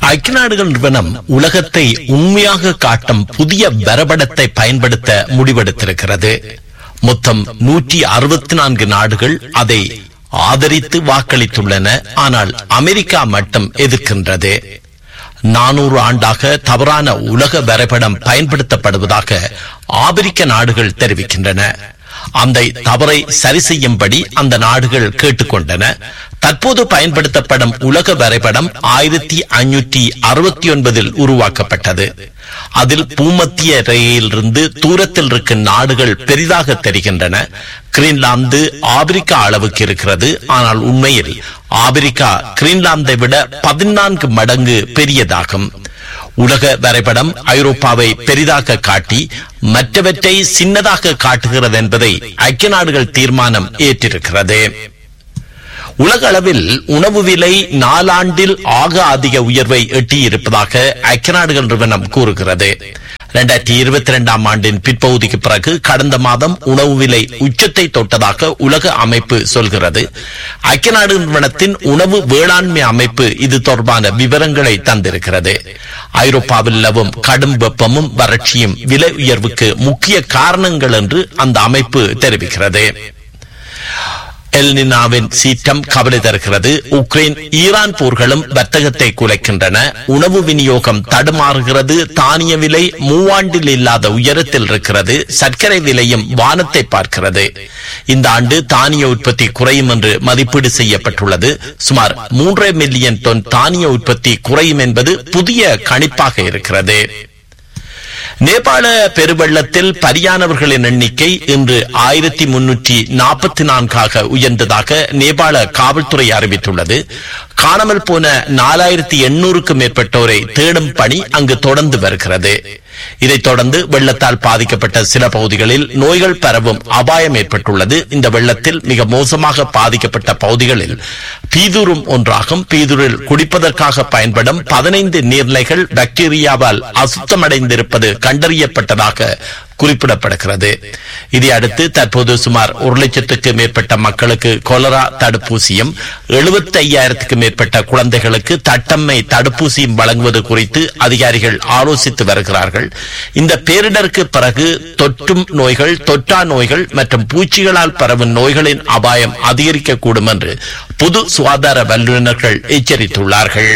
ஐக்கிய நாடுகள் நிறுவனம் உலகத்தை உண்மையாக காட்டும் புதிய வரைபடத்தை பயன்படுத்த முடிவெடுத்திருக்கிறது மொத்தம் நூற்றி அறுபத்தி நான்கு நாடுகள் அதை ஆதரித்து வாக்களித்துள்ளன ஆனால் அமெரிக்கா மட்டும் எதிர்க்கின்றது நானூறு ஆண்டாக தவறான உலக வரைபடம் பயன்படுத்தப்படுவதாக ஆபிரிக்க நாடுகள் தெரிவிக்கின்றன அந்த தவறை சரி செய்யும்படி அந்த நாடுகள் கேட்டுக்கொண்டன தற்போது பயன்படுத்தப்படும் உலக வரைபடம் ஆயிரத்தி ஐநூற்றி அறுபத்தி ஒன்பதில் உருவாக்கப்பட்டது அதில் பூமத்திய ரேகையிலிருந்து தூரத்தில் இருக்கும் நாடுகள் பெரிதாக தெரிகின்றன கிரீன்லாந்து ஆப்பிரிக்கா அளவுக்கு இருக்கிறது ஆனால் உண்மையில் ஆப்பிரிக்கா கிரீன்லாந்தை விட பதினான்கு மடங்கு பெரியதாகும் உலக வரைபடம் ஐரோப்பாவை பெரிதாக காட்டி மற்றவற்றை சின்னதாக காட்டுகிறது என்பதை ஐக்கிய நாடுகள் தீர்மானம் ஏற்றிருக்கிறது உலக அளவில் உணவு விலை நாலாண்டில் ஆக அதிக உயர்வை எட்டியிருப்பதாக ஐக்கிய நாடுகள் நிறுவனம் கூறுகிறது இரண்டாயிரத்தி இருபத்தி இரண்டாம் ஆண்டின் பிற்பகுதிக்கு பிறகு கடந்த மாதம் உணவு விலை உச்சத்தை தொட்டதாக உலக அமைப்பு சொல்கிறது ஐக்கிய நாடு நிறுவனத்தின் உணவு வேளாண்மை அமைப்பு இது தொடர்பான விவரங்களை தந்திருக்கிறது ஐரோப்பாவில் நிலவும் கடும் வெப்பமும் வறட்சியும் விலை உயர்வுக்கு முக்கிய காரணங்கள் என்று அந்த அமைப்பு தெரிவிக்கிறது எல்னினாவின் சீற்றம் கவலை தருகிறது உக்ரைன் ஈரான் போர்களும் வர்த்தகத்தை குலைக்கின்றன உணவு விநியோகம் தடுமாறுகிறது தானிய விலை மூவாண்டில் இல்லாத உயரத்தில் இருக்கிறது சர்க்கரை விலையும் வானத்தை பார்க்கிறது இந்த ஆண்டு தானிய உற்பத்தி குறையும் என்று மதிப்பீடு செய்யப்பட்டுள்ளது சுமார் மூன்றரை மில்லியன் டன் தானிய உற்பத்தி குறையும் என்பது புதிய கணிப்பாக இருக்கிறது நேபாள பெருவெள்ளத்தில் பலியானவர்களின் எண்ணிக்கை இன்று ஆயிரத்தி முன்னூற்றி நாற்பத்தி நான்காக உயர்ந்ததாக நேபாள காவல்துறை அறிவித்துள்ளது காணாமல் போன நாலாயிரத்தி எண்ணூறுக்கும் மேற்பட்டோரை தேடும் பணி அங்கு தொடர்ந்து வருகிறது இதைத் தொடர்ந்து வெள்ளத்தால் பாதிக்கப்பட்ட சில பகுதிகளில் நோய்கள் பரவும் அபாயம் ஏற்பட்டுள்ளது இந்த வெள்ளத்தில் மிக மோசமாக பாதிக்கப்பட்ட பகுதிகளில் பீதூரும் ஒன்றாகும் பீதூரில் குடிப்பதற்காக பயன்படும் பதினைந்து நீர்நிலைகள் பாக்டீரியாவால் அசுத்தமடைந்திருப்பது கண்டறியப்பட்டதாக குறிப்பிடப்படுகிறது இதை அடுத்து தற்போது சுமார் ஒரு லட்சத்துக்கு மேற்பட்ட மக்களுக்கு கொலரா தடுப்பூசியும் எழுபத்தி ஐயாயிரத்துக்கு மேற்பட்ட குழந்தைகளுக்கு தட்டம்மை தடுப்பூசியும் வழங்குவது குறித்து அதிகாரிகள் ஆலோசித்து வருகிறார்கள் இந்த பேரிடருக்கு பிறகு தொற்றும் நோய்கள் தொற்றா நோய்கள் மற்றும் பூச்சிகளால் பரவும் நோய்களின் அபாயம் அதிகரிக்கக்கூடும் என்று பொது சுகாதார வல்லுநர்கள் எச்சரித்துள்ளார்கள்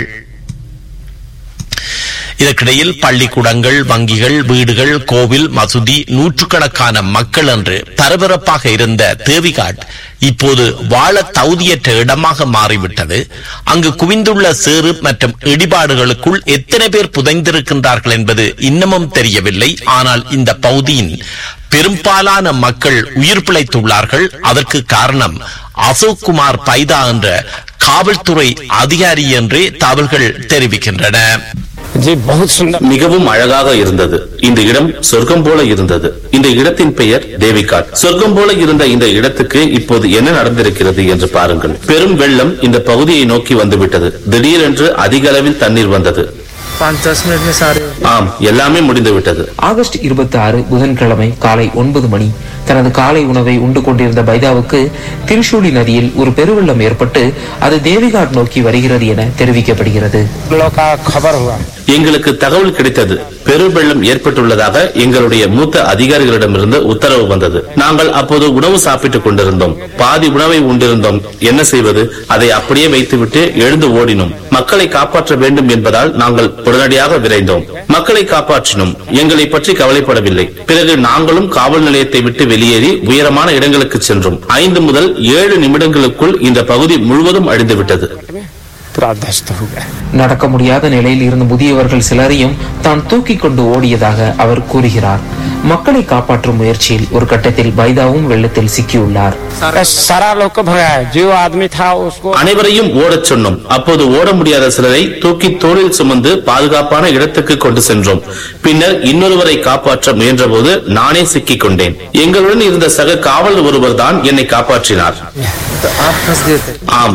இதற்கிடையில் பள்ளிக்கூடங்கள் வங்கிகள் வீடுகள் கோவில் மசூதி நூற்றுக்கணக்கான மக்கள் என்று பரபரப்பாக இருந்த தேவிகாட் இப்போது வாழ தகுதியற்ற இடமாக மாறிவிட்டது அங்கு குவிந்துள்ள சேறு மற்றும் இடிபாடுகளுக்குள் எத்தனை பேர் புதைந்திருக்கின்றார்கள் என்பது இன்னமும் தெரியவில்லை ஆனால் இந்த பகுதியின் பெரும்பாலான மக்கள் உயிர் பிழைத்துள்ளார்கள் அதற்கு காரணம் அசோக் குமார் பைதா என்ற காவல்துறை அதிகாரி என்றே தகவல்கள் தெரிவிக்கின்றன जी बहुत सुंदर மிகவும் அழகாக இருந்தது இந்த இடம் சொர்க்கம் போல இருந்தது இந்த இடத்தின் பெயர் தேவிகாட் சொர்க்கம் போல இருந்த இந்த இடத்துக்கு இப்போது என்ன நடந்திருக்கிறது என்று பாருங்கள் பெரும் வெள்ளம் இந்த பகுதியை நோக்கி வந்துவிட்டது திடீரென்று அதிக அளவில் தண்ணீர் வந்தது पाँच दस मिनट में सारे ஆம் எல்லாமே முடிந்து விட்டது ஆகஸ்ட் இருபத்தி ஆறு புதன்கிழமை காலை ஒன்பது மணி தனது காலை உணவை உண்டு கொண்டிருந்த பைதாவுக்கு திரிசூலி நதியில் ஒரு பெருவெள்ளம் ஏற்பட்டு அது தேவிகாட் நோக்கி வருகிறது என தெரிவிக்கப்படுகிறது लोग का खबर हुआ எங்களுக்கு தகவல் கிடைத்தது பெருவெள்ளம் ஏற்பட்டுள்ளதாக எங்களுடைய மூத்த அதிகாரிகளிடமிருந்து உத்தரவு வந்தது நாங்கள் அப்போது உணவு சாப்பிட்டுக் கொண்டிருந்தோம் பாதி உணவை உண்டிருந்தோம் என்ன செய்வது அதை அப்படியே வைத்துவிட்டு எழுந்து ஓடினோம் மக்களை காப்பாற்ற வேண்டும் என்பதால் நாங்கள் உடனடியாக விரைந்தோம் மக்களை காப்பாற்றினோம் எங்களை பற்றி கவலைப்படவில்லை பிறகு நாங்களும் காவல் நிலையத்தை விட்டு வெளியேறி உயரமான இடங்களுக்கு சென்றோம் ஐந்து முதல் ஏழு நிமிடங்களுக்குள் இந்த பகுதி முழுவதும் அழிந்துவிட்டது पूरा ध्वस्त हो गया நடக்க முடியாத நிலையில் இருந்த முதியவர்கள் சிலரையும் தான் தூக்கிக் கொண்டு ஓடியதாக அவர் கூறுகிறார் மக்களை காப்பாற்றும் முயற்சியில் ஒரு கட்டத்தில் பைதாவும் வெள்ளத்தில் சிக்கியுள்ளார் सारा लोग को भगाया जो आदमी था उसको அனைவரையும் ஓடச் சொன்னோம் அப்போது ஓட முடியாத சிலரை தூக்கி தோளில் சுமந்து பாதுகாப்பான இடத்துக்கு கொண்டு சென்றோம் பின்னர் இன்னொருவரை காப்பாற்ற முயன்றபோது நானே சிக்கிக் கொண்டேன் எங்களுடன் இருந்த சக காவலர் ஒருவர் தான் என்னை காப்பாற்றினார் तो आप फंस गए थे ஆம்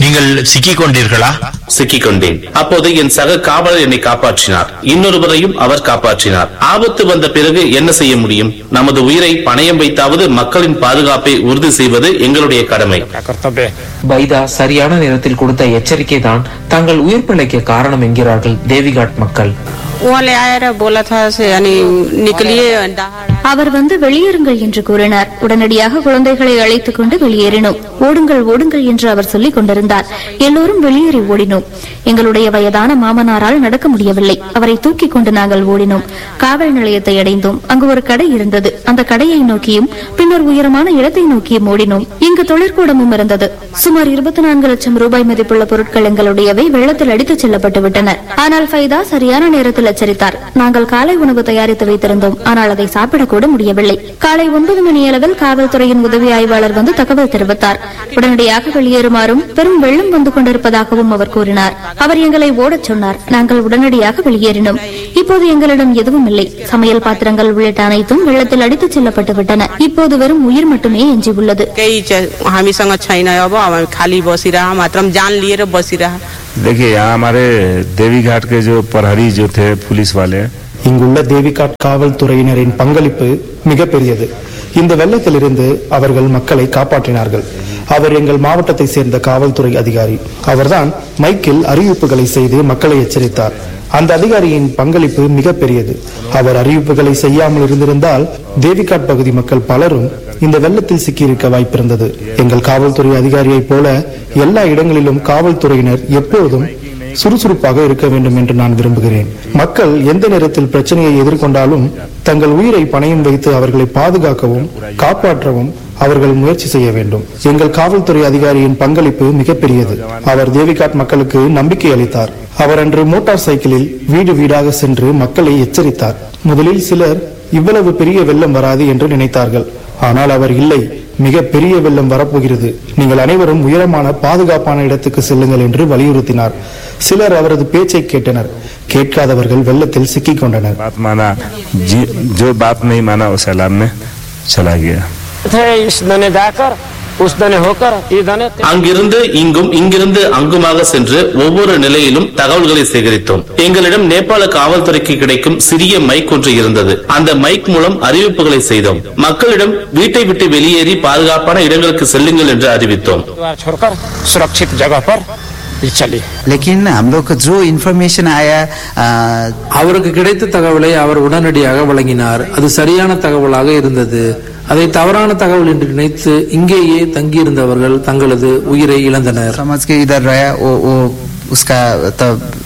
நீங்கள் சிக்கிக் கொண்டீர்களா சிக்கிக் கொண்டேன் அப்போது என் சக காவலர் என்னை காப்பாற்றினார் இன்னொருவரையும் அவர் காப்பாற்றினார் ஆபத்து வந்த பிறகு என்ன செய்ய முடியும் நமது உயிரை பணயம் வைத்தாவது மக்களின் பாதுகாப்பை உறுதி செய்வது எங்களுடைய கடமை क्या कर्तव्य है பைதா சரியான நேரத்தில் கொடுத்த எச்சரிக்கை தான் தங்கள் உயிர் பிழைக்க காரணம் என்கிறார்கள் தேவிகாட் மக்கள் उहाँले आएर बोला था से अनि निक्लिए डाँडा அவர் வந்து வெளியேறுங்கள் என்று கூறினார் உடனடியாக குழந்தைகளை அழைத்துக் கொண்டு வெளியேறினோம் ஓடுங்கள் ஓடுங்கள் என்று அவர் சொல்லிக் கொண்டிருந்தார் எல்லோரும் வெளியேறி ஓடினோம் எங்களுடைய வயதான மாமனாரால் நடக்க முடியவில்லை அவரை தூக்கிக் கொண்டு நாங்கள் ஓடினோம் காவல் நிலையத்தை அடைந்தோம் அங்கு ஒரு கடை இருந்தது அந்த கடையை நோக்கியும் பின்னர் உயரமான இடத்தை நோக்கியும் ஓடினோம் இங்கு தொழிற்கூடமும் இருந்தது சுமார் இருபத்தி நான்கு லட்சம் ரூபாய் மதிப்புள்ள பொருட்கள் எங்களுடையவை வெள்ளத்தில் அடித்துச் செல்லப்பட்டு விட்டன ஆனால் ஃபைதா சரியான நேரத்தில் எச்சரித்தார் நாங்கள் காலை உணவு தயாரித்து வைத்திருந்தோம் ஆனால் அதை சாப்பிடக்கூட முடியவில்லை காலை ஒன்பது மணி அளவில் காவல்துறையின் உதவி ஆய்வாளர் வந்து தகவல் தெரிவித்தார் உடனடியாக வெளியேறுமாறும் பெரும் வெள்ளம் வந்து கொண்டிருப்பதாகவும் அவர் கூறினார் அவர் எங்களை ஓடச் சொன்னார் நாங்கள் உடனடியாக வெளியேறினோம் இப்போது எங்களிடம் எதுவும் இல்லை சமையல் பாத்திரங்கள் உள்ளிட்ட அனைத்தும் வெள்ளத்தில் அடித்துச் செல்லப்பட்டு விட்டன இப்போது வெறும் உயிர் மட்டுமே எஞ்சியுள்ளது केही चाहिँ हामीसँग छैन अब हामी खाली बसिरह मात्र जान लिएर बसिरह देखिए यहाँ हमारे देवी घाट के जो प्रहरी जो थे पुलिस वाले இங்குள்ள தேவிகாட் காவல்துறையினரின் பங்களிப்பு மிகப்பெரியது இந்த வெள்ளத்திலிருந்து அவர்கள் மக்களை காப்பாற்றினார்கள் அவர் எங்கள் மாவட்டத்தை சேர்ந்த காவல்துறை அதிகாரி அவர்தான் மைக்கில் அறிவிப்புகளை செய்து மக்களை எச்சரித்தார் அந்த அதிகாரியின் பங்களிப்பு மிகப்பெரியது அவர் அறிவிப்புகளை செய்யாமல் இருந்திருந்தால் தேவிகாட் பகுதி மக்கள் பலரும் இந்த வெள்ளத்தில் சிக்கியிருக்க வாய்ப்பிருந்தது எங்கள் காவல்துறை அதிகாரியைப் போல எல்லா இடங்களிலும் காவல்துறையினர் எப்போதும் சுறுசுறுப்பாக இருக்க வேண்டும் என்று நான் விரும்புகிறேன் மக்கள் எந்த நேரத்தில் பிரச்சனையை எதிர்கொண்டாலும் தங்கள் உயிரை பணயம் வைத்து அவர்களை பாதுகாக்கவும் காப்பாற்றவும் அவர்கள் முயற்சி செய்ய வேண்டும் எங்கள் காவல்துறை அதிகாரியின் பங்களிப்பு மிகப்பெரியது அவர் தேவிகாட் மக்களுக்கு நம்பிக்கை அளித்தார் அவர் அன்று மோட்டார் சைக்கிளில் வீடு வீடாக சென்று மக்களை எச்சரித்தார் முதலில் சிலர் இவ்வளவு பெரிய வெள்ளம் வராது என்று நினைத்தார்கள் ஆனால் அவர் இல்லை மிக பெரிய வெள்ளம் வரப்போகிறது நீங்கள் அனைவரும் உயரமான பாதுகாப்பான இடத்துக்கு செல்லுங்கள் என்று வலியுறுத்தினார் சிலர் அவரது பேச்சை கேட்டனர் கேட்காதவர்கள் வெள்ளத்தில் சிக்கிக் கொண்டனர் बात माना जी- जो बात नहीं माना उस सैलाब में चला गया थे इस दने जाकर उस दने होकर ये दने அங்கிருந்து இங்கும் இங்கிருந்து அங்குமாக சென்று ஒவ்வொரு நிலையிலும் தகவல்களை சேகரித்தோம் எங்களிடம் நேபாள காவல்துறைக்கு கிடைக்கும் சிறிய மைக் ஒன்று இருந்தது அந்த மைக் மூலம் அறிவிப்புகளை செய்தோம் மக்களிடம் வீட்டை விட்டு வெளியேறி பாதுகாப்பான இடங்களுக்கு செல்லுங்கள் என்று அறிவித்தோம் द्वार छोड़कर सुरक्षित जगह पर ये चली लेकिन हम लोग को जो इन्फॉर्मेशन आया अ, அவருக்கு கிடைத்த தகவலை அவர் உடனடியாக வழங்கினார் அது சரியான தகவலாக இருந்தது அதை தவறான தகவல் என்று நினைத்து இங்கேயே தங்கியிருந்தவர்கள் தங்களது உயிரை இழந்தனர் समझ के इधर रहा वो वो उसका तो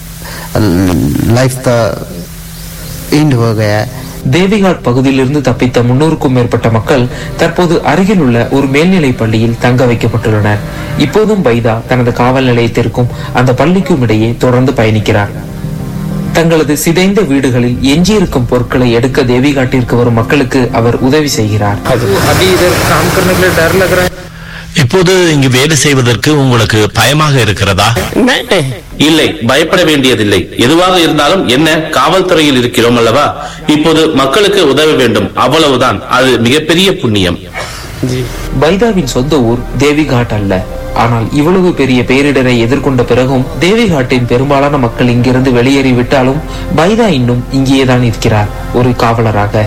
लाइफ तो एंड हो गया தேவிகாட் பகுதியிலிருந்து தப்பித்த முன்னூறுக்கும் மேற்பட்ட மக்கள் தற்போது அருகில் உள்ள ஒரு மேல்நிலை பள்ளியில் தங்க வைக்கப்பட்டுள்ளனர் இப்போதும் பைதா தனது காவல் நிலையத்திற்கும் அந்த பள்ளிக்கும் இடையே தொடர்ந்து பயணிக்கிறார் தங்களது சிதைந்த வீடுகளில் எஞ்சியிருக்கும் பொருட்களை எடுக்க தேவிகாட்டிற்கு வரும் மக்களுக்கு அவர் உதவி செய்கிறார் अभी इधर काम करने के लिए डर लग रहा இப்போது இங்கு வேலை செய்வதற்கு உங்களுக்கு பயமாக இருக்கிறதா है नहीं இல்லை பயப்பட வேண்டியதில்லை எதுவாக இருந்தாலும் என்ன காவல்துறையில் இருக்கிறோம் அல்லவா இப்போது மக்களுக்கு உதவ வேண்டும் அவ்வளவுதான் அது மிகப்பெரிய புண்ணியம் பைதாவின் சொந்த ஊர் தேவிகாட் அல்ல ஆனால் இவ்வளவு பெரிய பேரிடரை எதிர்கொண்ட பிறகும் தேவிகாட்டின் பெரும்பாலான மக்கள் இங்கிருந்து வெளியேறிவிட்டாலும் பைதா இன்னும் இங்கேதான் இருக்கிறார் ஒரு காவலராக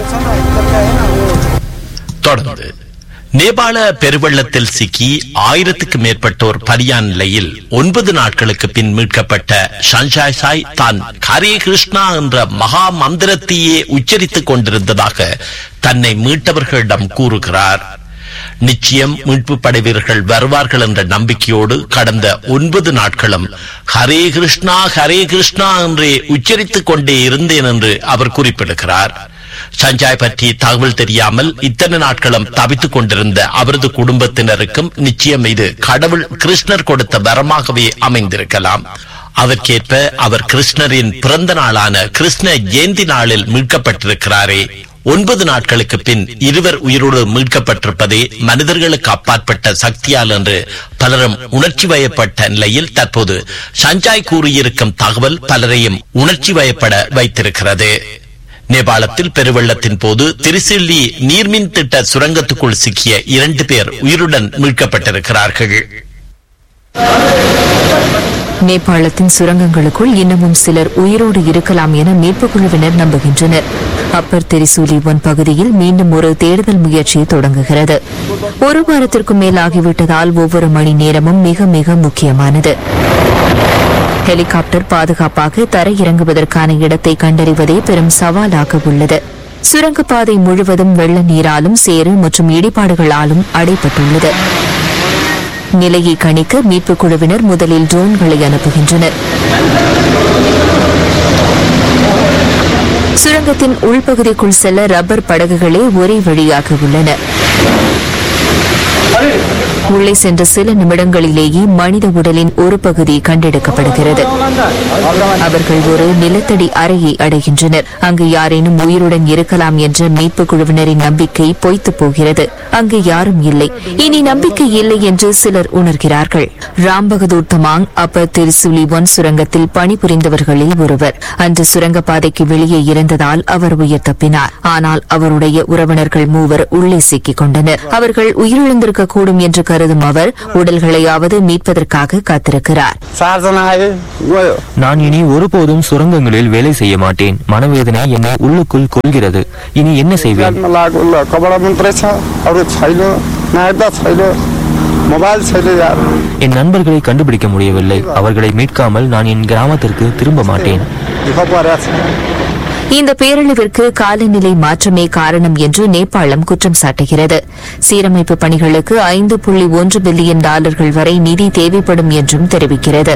தொடர்ந்து நேபாள பெருவெள்ளத்தில் சிக்கி ஆயிரத்துக்கு மேற்பட்டோர் பலியான நிலையில் ஒன்பது நாட்களுக்கு பின் மீட்கப்பட்ட சஞ்சாய் சாய் தான் ஹரே கிருஷ்ணா என்ற மகா மந்திரத்தையே உச்சரித்துக் கொண்டிருந்ததாக தன்னை மீட்டவர்களிடம் கூறுகிறார் நிச்சயம் மீட்பு படை வீரர்கள் வருவார்கள் என்ற நம்பிக்கையோடு கடந்த ஒன்பது நாட்களும் ஹரே கிருஷ்ணா ஹரே கிருஷ்ணா என்றே உச்சரித்துக் கொண்டே இருந்தேன் என்று அவர் குறிப்பிடுகிறார் சஞ்சாய் பற்றி தகவல் தெரியாமல் இத்தனை நாட்களும் தவித்துக் கொண்டிருந்த அவரது குடும்பத்தினருக்கும் நிச்சயம் இது கடவுள் கிருஷ்ணர் கொடுத்த வரமாகவே அமைந்திருக்கலாம் அதற்கேற்ப அவர் கிருஷ்ணரின் பிறந்த நாளான கிருஷ்ண ஜெயந்தி நாளில் மீட்கப்பட்டிருக்கிறாரே ஒன்பது நாட்களுக்கு பின் இருவர் உயிரோடு மீட்கப்பட்டிருப்பதே மனிதர்களுக்கு அப்பாற்பட்ட சக்தியால் என்று பலரும் உணர்ச்சி வயப்பட்ட நிலையில் தற்போது சஞ்சாய் கூறியிருக்கும் தகவல் பலரையும் உணர்ச்சி வயப்பட வைத்திருக்கிறது நேபாளத்தில் பெருவெள்ளத்தின் போது திருசில்லி நீர்மின் திட்ட சுரங்கத்துக்குள் சிக்கிய இரண்டு பேர் உயிருடன் மீட்கப்பட்டிருக்கிறார்கள் நேபாளத்தின் சுரங்கங்களுக்குள் இன்னமும் சிலர் உயிரோடு இருக்கலாம் என மீட்புக் குழுவினர் நம்புகின்றனர் அப்பர் தெரிசூலி ஒன் பகுதியில் மீண்டும் ஒரு தேடுதல் முயற்சி தொடங்குகிறது ஒரு வாரத்திற்கும் மேல் ஆகிவிட்டதால் ஒவ்வொரு மணி நேரமும் மிக மிக முக்கியமானது ஹெலிகாப்டர் பாதுகாப்பாக தரையிறங்குவதற்கான இடத்தை கண்டறிவதே பெரும் சவாலாக உள்ளது சுரங்கப்பாதை முழுவதும் வெள்ள நீராலும் சேறு மற்றும் இடிபாடுகளாலும் அடைப்பட்டுள்ளது நிலையை கணிக்க மீட்புக் குழுவினர் முதலில் ட்ரோன்களை அனுப்புகின்றனர் சுரங்கத்தின் உள்பகுதிக்குள் செல்ல ரப்பர் படகுகளே ஒரே வழியாக உள்ளன உள்ளே சென்ற சில நிமிடங்களிலேயே மனித உடலின் ஒரு பகுதி கண்டெடுக்கப்படுகிறது அவர்கள் ஒரு நிலத்தடி அறையை அடைகின்றனர் அங்கு யாரேனும் உயிருடன் இருக்கலாம் என்ற மீட்புக் குழுவினரின் நம்பிக்கை பொய்த்து போகிறது அங்கு யாரும் இல்லை இனி நம்பிக்கை இல்லை என்று சிலர் உணர்கிறார்கள் ராம் பகதூர் தமாங் அப்பர் திருசுலி ஒன் சுரங்கத்தில் பணிபுரிந்தவர்களில் ஒருவர் அன்று சுரங்கப்பாதைக்கு வெளியே இருந்ததால் அவர் உயிர் தப்பினார் ஆனால் அவருடைய உறவினர்கள் மூவர் உள்ளே சிக்கிக் கொண்டனர் அவர்கள் உயிரிழந்திருக்க கூடும் என்று கருதும் அவர் உடல்களையாவது மீட்பதற்காக காத்திருக்கிறார் நான் இனி ஒருபோதும் சுரங்கங்களில் வேலை செய்ய மாட்டேன் மனவேதனை என்னை உள்ளுக்குள் கொள்கிறது இனி என்ன செய்வேன் என் நண்பர்களை கண்டுபிடிக்க முடியவில்லை அவர்களை மீட்காமல் நான் என் கிராமத்திற்கு திரும்ப மாட்டேன் இந்த பேரழிவிற்கு காலநிலை மாற்றமே காரணம் என்று நேபாளம் குற்றம் சாட்டுகிறது சீரமைப்பு பணிகளுக்கு ஐந்து புள்ளி ஒன்று பில்லியன் டாலர்கள் வரை நிதி தேவைப்படும் என்றும் தெரிவிக்கிறது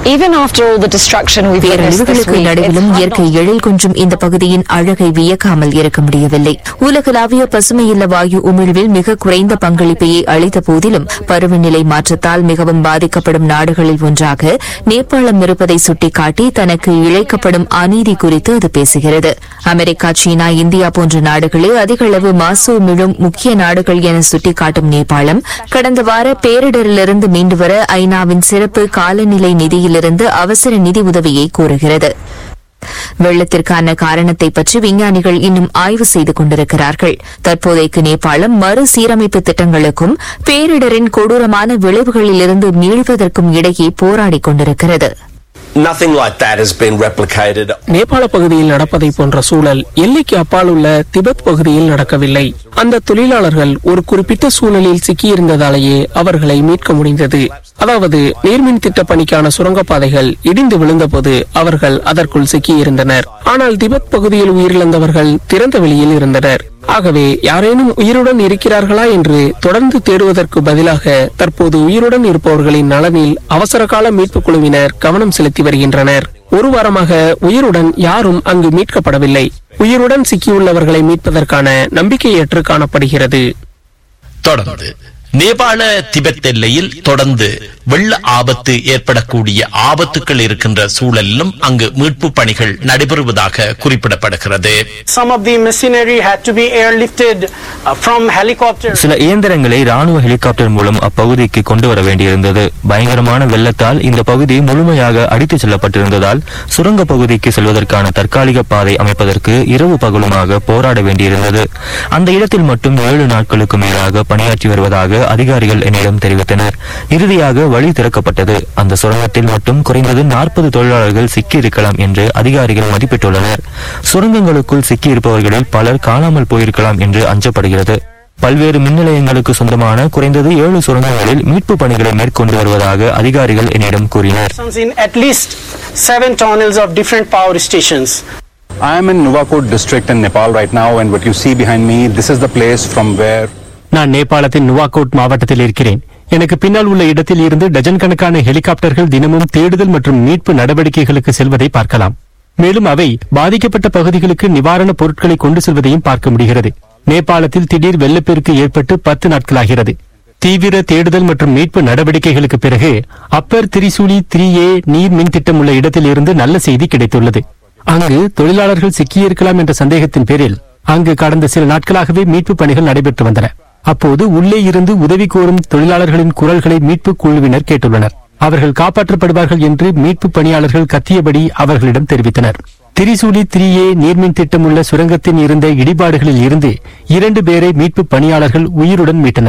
பேரழிவுகளுக்கு நடுவிலும் இயற்கை எழில் கொஞ்சம் இந்த பகுதியின் அழகை வியக்காமல் இருக்க முடியவில்லை உலகளாவிய பசுமையில்ல வாயு உமிழ்வில் மிக குறைந்த பங்களிப்பையே அளித்த போதிலும் பருவநிலை மாற்றத்தால் மிகவும் பாதிக்கப்படும் நாடுகளில் ஒன்றாக நேபாளம் இருப்பதை சுட்டிக்காட்டி தனக்கு இழைக்கப்படும் அநீதி குறித்து அது பேசுகிறது அமெரிக்கா சீனா இந்தியா போன்ற நாடுகளே அதிக அளவு மாசு உமிழும் முக்கிய நாடுகள் என சுட்டிக்காட்டும் நேபாளம் கடந்த வார பேரிடரிலிருந்து மீண்டு வர ஐநாவின் சிறப்பு காலநிலை நிதியிலிருந்து அவசர நிதி உதவியை கோருகிறது வெள்ளத்திற்கான காரணத்தை பற்றி விஞ்ஞானிகள் இன்னும் ஆய்வு செய்து கொண்டிருக்கிறார்கள் தற்போதைக்கு நேபாளம் மறுசீரமைப்பு திட்டங்களுக்கும் பேரிடரின் கொடூரமான விளைவுகளிலிருந்து மீள்வதற்கும் இடையே போராடிக் கொண்டிருக்கிறது Nothing like that has been replicated. நேபாள பகுதியில் நடப்பதை போன்ற சூழல் எல்லைக்கு அப்பால் உள்ள திபெத் பகுதியில் நடக்கவில்லை அந்த தொழிலாளர்கள் ஒரு குறிப்பிட்ட சூழலில் சிக்கியிருந்ததாலேயே அவர்களை மீட்க முடிந்தது அதாவது நீர்மின் திட்ட பணிக்கான சுரங்கப்பாதைகள் இடிந்து விழுந்தபோது அவர்கள் அதற்குள் சிக்கியிருந்தனர் ஆனால் திபெத் பகுதியில் உயிரிழந்தவர்கள் திறந்த வெளியில் இருந்தனர் ஆகவே யாரேனும் உயிருடன் இருக்கிறார்களா என்று தொடர்ந்து தேடுவதற்கு பதிலாக தற்போது உயிருடன் இருப்பவர்களின் நலனில் அவசர கால மீட்புக் குழுவினர் கவனம் செலுத்தி வருகின்றனர் ஒரு வாரமாக உயிருடன் யாரும் அங்கு மீட்கப்படவில்லை உயிருடன் சிக்கியுள்ளவர்களை மீட்பதற்கான நம்பிக்கையற்று காணப்படுகிறது தொடர்ந்து நேபாள திபெத் எல்லையில் தொடர்ந்து வெள்ள ஆபத்து ஏற்படக்கூடிய ஆபத்துக்கள் இருக்கின்ற சூழலிலும் அங்கு மீட்பு பணிகள் நடைபெறுவதாக குறிப்பிடப்படுகிறது Some of the machinery had to be airlifted uh, from helicopters. சில இயந்திரங்களை ராணுவ ஹெலிகாப்டர் மூலம் அப்பகுதிக்கு கொண்டு வர வேண்டியிருந்தது பயங்கரமான வெள்ளத்தால் இந்த பகுதி முழுமையாக அடித்துச் செல்லப்பட்டிருந்ததால் சுரங்க பகுதிக்கு செல்வதற்கான தற்காலிக பாதை அமைப்பதற்கு இரவு பகலுமாக போராட வேண்டியிருந்தது அந்த இடத்தில் மட்டும் ஏழு நாட்களுக்கு மேலாக பணியாற்றி வருவதாக அதிகாரிகள் என்னிடம் தெரிவித்தனர் இறுதியாக வழி திறக்கப்பட்டது அந்த சுரங்கத்தில் மட்டும் குறைந்தது நாற்பது தொழிலாளர்கள் சிக்கியிருக்கலாம் என்று அதிகாரிகள் மதிப்பிட்டுள்ளனர் சுரங்கங்களுக்குள் சிக்கியிருப்பவர்களில் பலர் காணாமல் போயிருக்கலாம் என்று அஞ்சப்படுகிறது பல்வேறு மின் நிலையங்களுக்கு சொந்தமான குறைந்தது ஏழு சுரங்கங்களில் மீட்பு பணிகளை மேற்கொண்டு வருவதாக அதிகாரிகள் என்னிடம் கூறினர் In at least seven tunnels of different power stations. I am in Nuvakot district in Nepal right now, and what you see behind me, this is the place from where நான் நேபாளத்தின் நுவாகோட் மாவட்டத்தில் இருக்கிறேன் எனக்கு பின்னால் உள்ள இடத்தில் இருந்து டஜன் கணக்கான ஹெலிகாப்டர்கள் தினமும் தேடுதல் மற்றும் மீட்பு நடவடிக்கைகளுக்கு செல்வதை பார்க்கலாம் மேலும் அவை பாதிக்கப்பட்ட பகுதிகளுக்கு நிவாரணப் பொருட்களை கொண்டு செல்வதையும் பார்க்க முடிகிறது நேபாளத்தில் திடீர் வெள்ளப்பெருக்கு ஏற்பட்டு பத்து நாட்களாகிறது தீவிர தேடுதல் மற்றும் மீட்பு நடவடிக்கைகளுக்கு பிறகு அப்பர் திரிசூலி த்ரீ ஏ நீர் மின் திட்டம் உள்ள இடத்தில் இருந்து நல்ல செய்தி கிடைத்துள்ளது அங்கு தொழிலாளர்கள் சிக்கியிருக்கலாம் என்ற சந்தேகத்தின் பேரில் அங்கு கடந்த சில நாட்களாகவே மீட்பு பணிகள் நடைபெற்று வந்தன அப்போது உள்ளே இருந்து உதவி கோரும் தொழிலாளர்களின் குரல்களை மீட்பு குழுவினர் கேட்டுள்ளனர் அவர்கள் காப்பாற்றப்படுவார்கள் என்று மீட்பு பணியாளர்கள் கத்தியபடி அவர்களிடம் தெரிவித்தனர் திரிசூலி த்ரீ ஏ நீர்மின் திட்டம் உள்ள சுரங்கத்தின் இருந்த இடிபாடுகளில் இருந்து இரண்டு பேரை மீட்பு பணியாளர்கள் உயிருடன் மீட்டனர்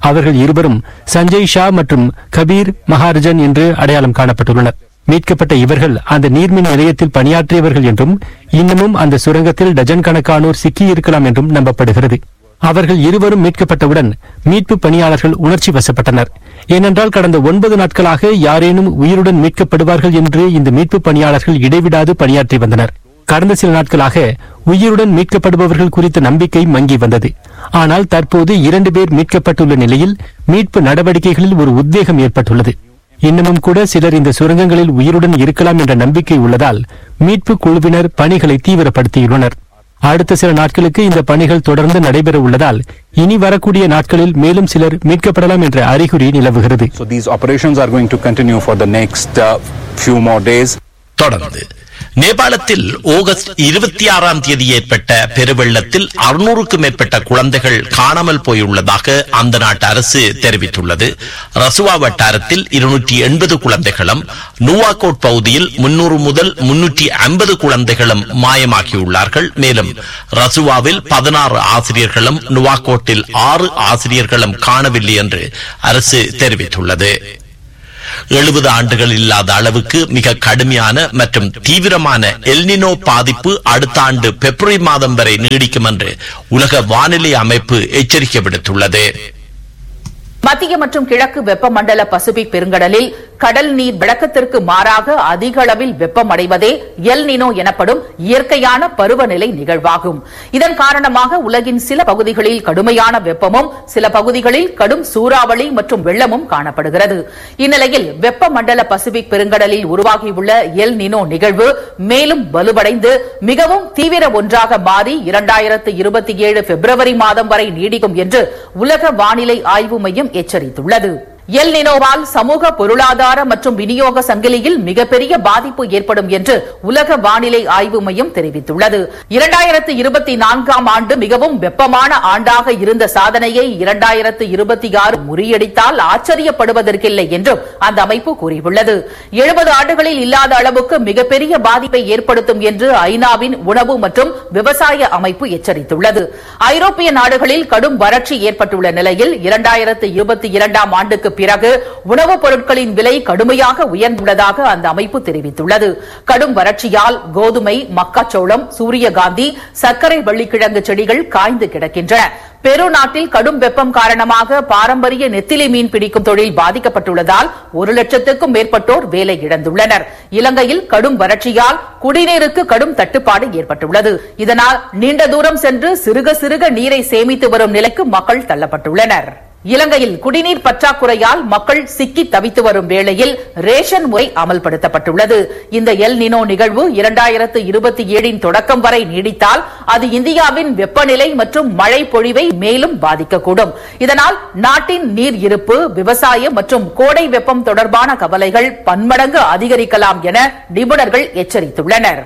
அவர்கள் இருவரும் சஞ்சய் ஷா மற்றும் கபீர் மகாரஜன் என்று அடையாளம் காணப்பட்டுள்ளனர் மீட்கப்பட்ட இவர்கள் அந்த நீர்மின் நிலையத்தில் பணியாற்றியவர்கள் என்றும் இன்னமும் அந்த சுரங்கத்தில் டஜன் கணக்கானோர் சிக்கியிருக்கலாம் என்றும் நம்பப்படுகிறது அவர்கள் இருவரும் மீட்கப்பட்டவுடன் மீட்பு பணியாளர்கள் உணர்ச்சி வசப்பட்டனர் ஏனென்றால் கடந்த ஒன்பது நாட்களாக யாரேனும் உயிருடன் மீட்கப்படுவார்கள் என்று இந்த மீட்பு பணியாளர்கள் இடைவிடாது பணியாற்றி வந்தனர் கடந்த சில நாட்களாக உயிருடன் மீட்கப்படுபவர்கள் குறித்த நம்பிக்கை மங்கி வந்தது ஆனால் தற்போது இரண்டு பேர் மீட்கப்பட்டுள்ள நிலையில் மீட்பு நடவடிக்கைகளில் ஒரு உத்வேகம் ஏற்பட்டுள்ளது இன்னமும் கூட சிலர் இந்த சுரங்கங்களில் உயிருடன் இருக்கலாம் என்ற நம்பிக்கை உள்ளதால் மீட்பு குழுவினர் பணிகளை தீவிரப்படுத்தியுள்ளனர் அடுத்த சில நாட்களுக்கு இந்த பணிகள் தொடர்ந்து நடைபெற உள்ளதால் இனி வரக்கூடிய நாட்களில் மேலும் சிலர் மீட்கப்படலாம் என்ற அறிகுறி நிலவுகிறது So these operations are going to continue for the next uh, few more days. தொடர்ந்து நேபாளத்தில் ஆகஸ்ட் இருபத்தி ஆறாம் தேதி ஏற்பட்ட பெருவெள்ளத்தில் அறுநூறுக்கும் மேற்பட்ட குழந்தைகள் காணாமல் போயுள்ளதாக அந்த நாட்டு அரசு தெரிவித்துள்ளது ரசுவா வட்டாரத்தில் இருநூற்றி எண்பது குழந்தைகளும் நூவாகோட் பகுதியில் முன்னூறு முதல் முன்னூற்றி ஐம்பது குழந்தைகளும் மாயமாகியுள்ளார்கள் மேலும் ரசுவாவில் பதினாறு ஆசிரியர்களும் நுவாகோட்டில் ஆறு ஆசிரியர்களும் காணவில்லை என்று அரசு தெரிவித்துள்ளது எழுபது ஆண்டுகள் இல்லாத அளவுக்கு மிக கடுமையான மற்றும் தீவிரமான எல்னினோ பாதிப்பு அடுத்த ஆண்டு பிப்ரவரி மாதம் வரை நீடிக்கும் என்று உலக வானிலை அமைப்பு எச்சரிக்கை விடுத்துள்ளது மத்திய மற்றும் கிழக்கு வெப்பமண்டல பசிபிக் பெருங்கடலில் கடல் நீர் வழக்கத்திற்கு மாறாக அதிக அளவில் வெப்பமடைவதே எல் நினோ எனப்படும் இயற்கையான பருவநிலை நிகழ்வாகும் இதன் காரணமாக உலகின் சில பகுதிகளில் கடுமையான வெப்பமும் சில பகுதிகளில் கடும் சூறாவளி மற்றும் வெள்ளமும் காணப்படுகிறது இந்நிலையில் வெப்பமண்டல பசிபிக் பெருங்கடலில் உருவாகியுள்ள எல் நினோ நிகழ்வு மேலும் வலுவடைந்து மிகவும் தீவிர ஒன்றாக மாறி இரண்டாயிரத்து இருபத்தி ஏழு பிப்ரவரி மாதம் வரை நீடிக்கும் என்று உலக வானிலை ஆய்வு மையம் எச்சரித்துள்ளது எல் நினோவால் சமூக பொருளாதார மற்றும் விநியோக சங்கிலியில் மிகப்பெரிய பாதிப்பு ஏற்படும் என்று உலக வானிலை ஆய்வு மையம் தெரிவித்துள்ளது இரண்டாயிரத்து இருபத்தி நான்காம் ஆண்டு மிகவும் வெப்பமான ஆண்டாக இருந்த சாதனையை இரண்டாயிரத்து இருபத்தி ஆறு முறியடித்தால் ஆச்சரியப்படுவதற்கில்லை என்றும் அந்த அமைப்பு கூறியுள்ளது எழுபது ஆண்டுகளில் இல்லாத அளவுக்கு மிகப்பெரிய பாதிப்பை ஏற்படுத்தும் என்று ஐநாவின் உணவு மற்றும் விவசாய அமைப்பு எச்சரித்துள்ளது ஐரோப்பிய நாடுகளில் கடும் வறட்சி ஏற்பட்டுள்ள நிலையில் இரண்டாயிரத்து இருபத்தி இரண்டாம் ஆண்டுக்கு பிறகு உணவுப் பொருட்களின் விலை கடுமையாக உயர்ந்துள்ளதாக அந்த அமைப்பு தெரிவித்துள்ளது கடும் வறட்சியால் கோதுமை மக்காச்சோளம் சூரியகாந்தி சர்க்கரை வெள்ளிக்கிழங்கு செடிகள் காய்ந்து கிடக்கின்றன பெரு நாட்டில் கடும் வெப்பம் காரணமாக பாரம்பரிய நெத்திலி மீன் பிடிக்கும் தொழில் பாதிக்கப்பட்டுள்ளதால் ஒரு லட்சத்துக்கும் மேற்பட்டோர் வேலை இழந்துள்ளனர் இலங்கையில் கடும் வறட்சியால் குடிநீருக்கு கடும் தட்டுப்பாடு ஏற்பட்டுள்ளது இதனால் நீண்ட தூரம் சென்று சிறுக சிறுக நீரை சேமித்து வரும் நிலைக்கு மக்கள் தள்ளப்பட்டுள்ளனர் இலங்கையில் குடிநீர் பற்றாக்குறையால் மக்கள் சிக்கி தவித்து வரும் வேளையில் ரேஷன் முறை அமல்படுத்தப்பட்டுள்ளது இந்த எல் நினோ நிகழ்வு இரண்டாயிரத்து இருபத்தி ஏழின் தொடக்கம் வரை நீடித்தால் அது இந்தியாவின் வெப்பநிலை மற்றும் மழை பொழிவை மேலும் பாதிக்கக்கூடும் இதனால் நாட்டின் நீர் இருப்பு விவசாயம் மற்றும் கோடை வெப்பம் தொடர்பான கவலைகள் பன்மடங்கு அதிகரிக்கலாம் என நிபுணர்கள் எச்சரித்துள்ளனர்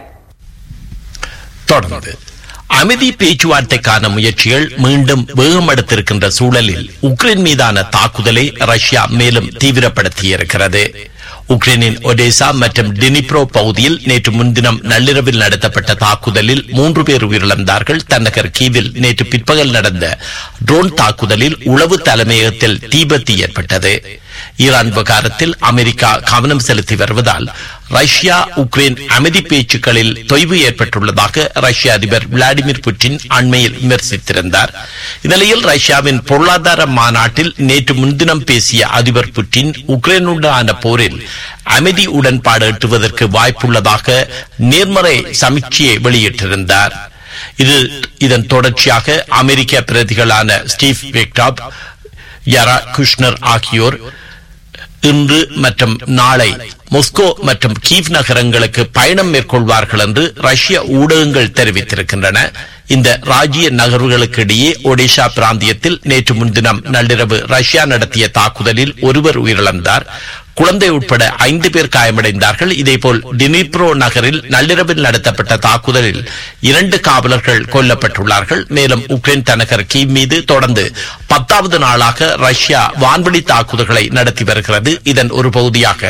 தொடர்ந்து அமைதி பேச்சுவார்த்தைக்கான முயற்சிகள் மீண்டும் வேகமெடுத்திருக்கின்ற சூழலில் உக்ரைன் மீதான தாக்குதலை ரஷ்யா மேலும் தீவிரப்படுத்தியிருக்கிறது உக்ரைனின் ஒடேசா மற்றும் டினிப்ரோ பகுதியில் நேற்று முன்தினம் நள்ளிரவில் நடத்தப்பட்ட தாக்குதலில் மூன்று பேர் உயிரிழந்தார்கள் தன்னகர் கீவில் நேற்று பிற்பகல் நடந்த ட்ரோன் தாக்குதலில் உளவு தலைமையகத்தில் தீபத்தி ஏற்பட்டது ஈரான் விவகாரத்தில் அமெரிக்கா கவனம் செலுத்தி வருவதால் ரஷ்யா உக்ரைன் அமைதி பேச்சுக்களில் தொய்வு ஏற்பட்டுள்ளதாக ரஷ்ய அதிபர் விளாடிமிர் புட்டின் அண்மையில் விமர்சித்திருந்தார் இந்நிலையில் ரஷ்யாவின் பொருளாதார மாநாட்டில் நேற்று முன்தினம் பேசிய அதிபர் புட்டின் உக்ரைனுடனான போரில் அமைதி உடன்பாடு எட்டுவதற்கு வாய்ப்புள்ளதாக நேர்மறை சமீட்சையை வெளியிட்டிருந்தார் இது இதன் தொடர்ச்சியாக அமெரிக்க பிரதிகளான ஸ்டீவ் வெக்டாப் யரா குஷ்னர் ஆகியோர் இன்று மற்றும் நாளை மொஸ்கோ மற்றும் கீவ் நகரங்களுக்கு பயணம் மேற்கொள்வார்கள் என்று ரஷ்ய ஊடகங்கள் தெரிவித்திருக்கின்றன இந்த ராஜ்ய நகர்வுகளுக்கு இடையே ஒடிஷா பிராந்தியத்தில் நேற்று முன்தினம் நள்ளிரவு ரஷ்யா நடத்திய தாக்குதலில் ஒருவர் உயிரிழந்தார் குழந்தை உட்பட ஐந்து பேர் காயமடைந்தார்கள் இதேபோல் டினிப்ரோ நகரில் நள்ளிரவில் நடத்தப்பட்ட தாக்குதலில் இரண்டு காவலர்கள் கொல்லப்பட்டுள்ளார்கள் மேலும் உக்ரைன் தலைநகர் கீவ் மீது தொடர்ந்து பத்தாவது நாளாக ரஷ்யா வான்வெளி தாக்குதல்களை நடத்தி வருகிறது இதன் ஒரு பகுதியாக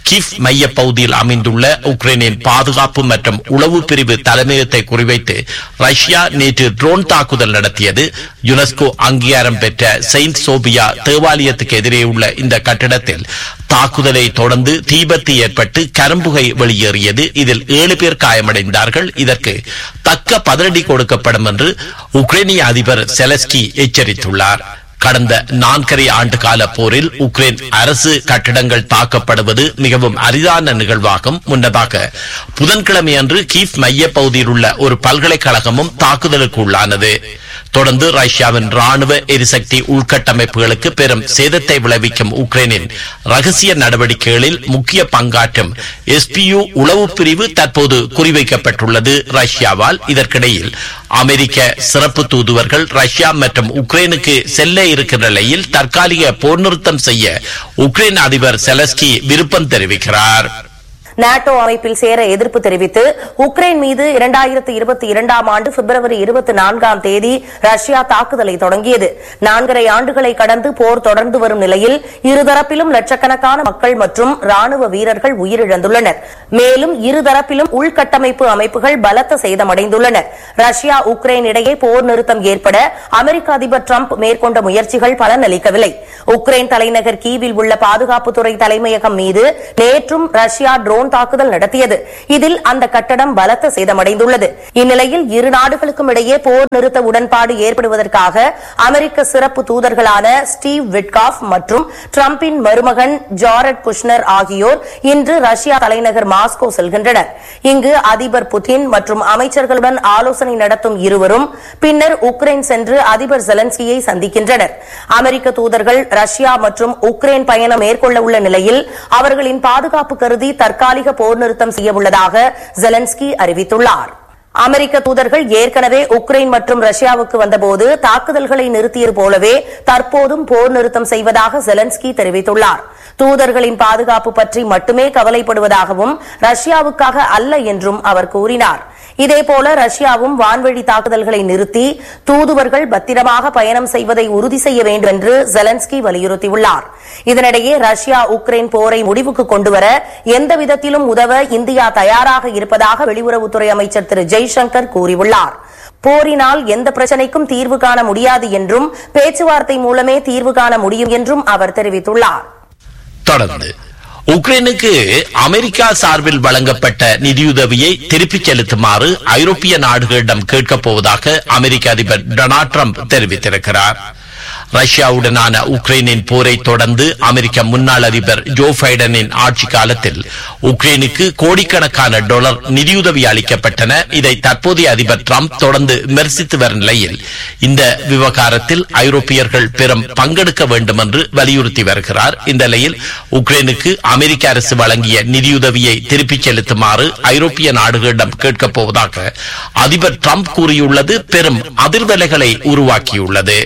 கிஃப் மைய பகுதியில் அமைந்துள்ள உக்ரைனின் பாதுகாப்பு மற்றும் உளவு பிரிவு தலைமையகத்தை குறிவைத்து ரஷ்யா நேற்று ட்ரோன் தாக்குதல் நடத்தியது யுனெஸ்கோ அங்கீகாரம் பெற்ற செயின்ட் சோபியா தேவாலயத்துக்கு எதிரே உள்ள இந்த கட்டிடத்தில் தாக்குதலை தொடர்ந்து தீபத்து ஏற்பட்டு கரும்புகை வெளியேறியது இதில் ஏழு பேர் காயமடைந்தார்கள் இதற்கு தக்க பதிலடி கொடுக்கப்படும் என்று உக்ரைனிய அதிபர் செலஸ்கி எச்சரித்துள்ளார் கடந்த நான்கரை ஆண்டு கால போரில் உக்ரைன் அரசு கட்டிடங்கள் தாக்கப்படுவது மிகவும் அரிதான நிகழ்வாகும் முன்னதாக புதன்கிழமை அன்று கீவ் மைய பகுதியில் உள்ள ஒரு பல்கலைக்கழகமும் தாக்குதலுக்கு உள்ளானது தொடர்ந்து ரஷ்யாவின் ராணுவ எரிசக்தி உள்கட்டமைப்புகளுக்கு பெரும் சேதத்தை விளைவிக்கும் உக்ரைனின் ரகசிய நடவடிக்கைகளில் முக்கிய பங்காற்றும் எஸ்பியு உளவு பிரிவு தற்போது குறிவைக்கப்பட்டுள்ளது ரஷ்யாவால் இதற்கிடையில் அமெரிக்க சிறப்பு தூதுவர்கள் ரஷ்யா மற்றும் உக்ரைனுக்கு செல்ல இருக்கிற நிலையில் தற்காலிக போர் நிறுத்தம் செய்ய உக்ரைன் அதிபர் செலஸ்கி விருப்பம் தெரிவிக்கிறார் நாட்டோ அமைப்பில் சேர எதிர்ப்பு தெரிவித்து உக்ரைன் மீது இரண்டாயிரத்து இருபத்தி இரண்டாம் ஆண்டு பிப்ரவரி இருபத்தி நான்காம் தேதி ரஷ்யா தாக்குதலை தொடங்கியது நான்கரை ஆண்டுகளை கடந்து போர் தொடர்ந்து வரும் நிலையில் இருதரப்பிலும் லட்சக்கணக்கான மக்கள் மற்றும் ராணுவ வீரர்கள் உயிரிழந்துள்ளனர் மேலும் இருதரப்பிலும் உள்கட்டமைப்பு அமைப்புகள் பலத்த சேதமடைந்துள்ளன ரஷ்யா உக்ரைன் இடையே போர் நிறுத்தம் ஏற்பட அமெரிக்க அதிபர் டிரம்ப் மேற்கொண்ட முயற்சிகள் பலனளிக்கவில்லை உக்ரைன் தலைநகர் கீவில் உள்ள பாதுகாப்புத்துறை தலைமையகம் மீது நேற்றும் ரஷ்யா ட்ரோன் தாக்குதல் நடத்தியது இதில் அந்த கட்டடம் பலத்த சேதமடைந்துள்ளது இந்நிலையில் இரு நாடுகளுக்கும் இடையே போர் நிறுத்த உடன்பாடு ஏற்படுவதற்காக அமெரிக்க சிறப்பு தூதர்களான ஸ்டீவ் விட்காஃப் மற்றும் டிரம்பின் மருமகன் ஜாரட் குஷ்னர் ஆகியோர் இன்று ரஷ்யா தலைநகர் மாஸ்கோ செல்கின்றனர் இங்கு அதிபர் புதின் மற்றும் அமைச்சர்களுடன் ஆலோசனை நடத்தும் இருவரும் பின்னர் உக்ரைன் சென்று அதிபர் ஜெலன்ஸ்கியை சந்திக்கின்றனர் அமெரிக்க தூதர்கள் ரஷ்யா மற்றும் உக்ரைன் பயணம் மேற்கொள்ள உள்ள நிலையில் அவர்களின் பாதுகாப்பு கருதி தற்காலிக போர் நிறுத்தம் செய்யவுள்ளதாக ஜெலன்ஸ்கி அறிவித்துள்ளார் அமெரிக்க தூதர்கள் ஏற்கனவே உக்ரைன் மற்றும் ரஷ்யாவுக்கு வந்தபோது தாக்குதல்களை நிறுத்தியது போலவே தற்போதும் போர் நிறுத்தம் செய்வதாக ஜெலன்ஸ்கி தெரிவித்துள்ளார் தூதர்களின் பாதுகாப்பு பற்றி மட்டுமே கவலைப்படுவதாகவும் ரஷ்யாவுக்காக அல்ல என்றும் அவர் கூறினார் இதேபோல ரஷ்யாவும் வான்வழி தாக்குதல்களை நிறுத்தி தூதுவர்கள் பத்திரமாக பயணம் செய்வதை உறுதி செய்ய வேண்டும் என்று ஜெலன்ஸ்கி வலியுறுத்தியுள்ளார் இதனிடையே ரஷ்யா உக்ரைன் போரை முடிவுக்கு கொண்டுவர எந்த விதத்திலும் உதவ இந்தியா தயாராக இருப்பதாக வெளியுறவுத்துறை அமைச்சர் திரு ஜெய்சங்கர் கூறியுள்ளார் போரினால் எந்த பிரச்சனைக்கும் தீர்வு காண முடியாது என்றும் பேச்சுவார்த்தை மூலமே தீர்வு காண முடியும் என்றும் அவர் தெரிவித்துள்ளார் தொடர்ந்து உக்ரைனுக்கு அமெரிக்கா சார்பில் வழங்கப்பட்ட நிதியுதவியை திருப்பிச் செலுத்துமாறு ஐரோப்பிய நாடுகளிடம் கேட்கப் போவதாக அமெரிக்க அதிபர் டொனால்ட் ட்ரம்ப் தெரிவித்திருக்கிறார் ரஷ்யாவுடனான உக்ரைனின் போரை தொடர்ந்து அமெரிக்க முன்னாள் அதிபர் ஜோ பைடனின் ஆட்சி காலத்தில் உக்ரைனுக்கு கோடிக்கணக்கான டாலர் நிதியுதவி அளிக்கப்பட்டன இதை தற்போதைய அதிபர் டிரம்ப் தொடர்ந்து விமர்சித்து வரும் நிலையில் இந்த விவகாரத்தில் ஐரோப்பியர்கள் பெரும் பங்கெடுக்க வேண்டும் என்று வலியுறுத்தி வருகிறார் இந்த நிலையில் உக்ரைனுக்கு அமெரிக்க அரசு வழங்கிய நிதியுதவியை திருப்பிச் செலுத்துமாறு ஐரோப்பிய நாடுகளிடம் கேட்கப் போவதாக அதிபர் டிரம்ப் கூறியுள்ளது பெரும் அதிர்வலைகளை உருவாக்கியுள்ளது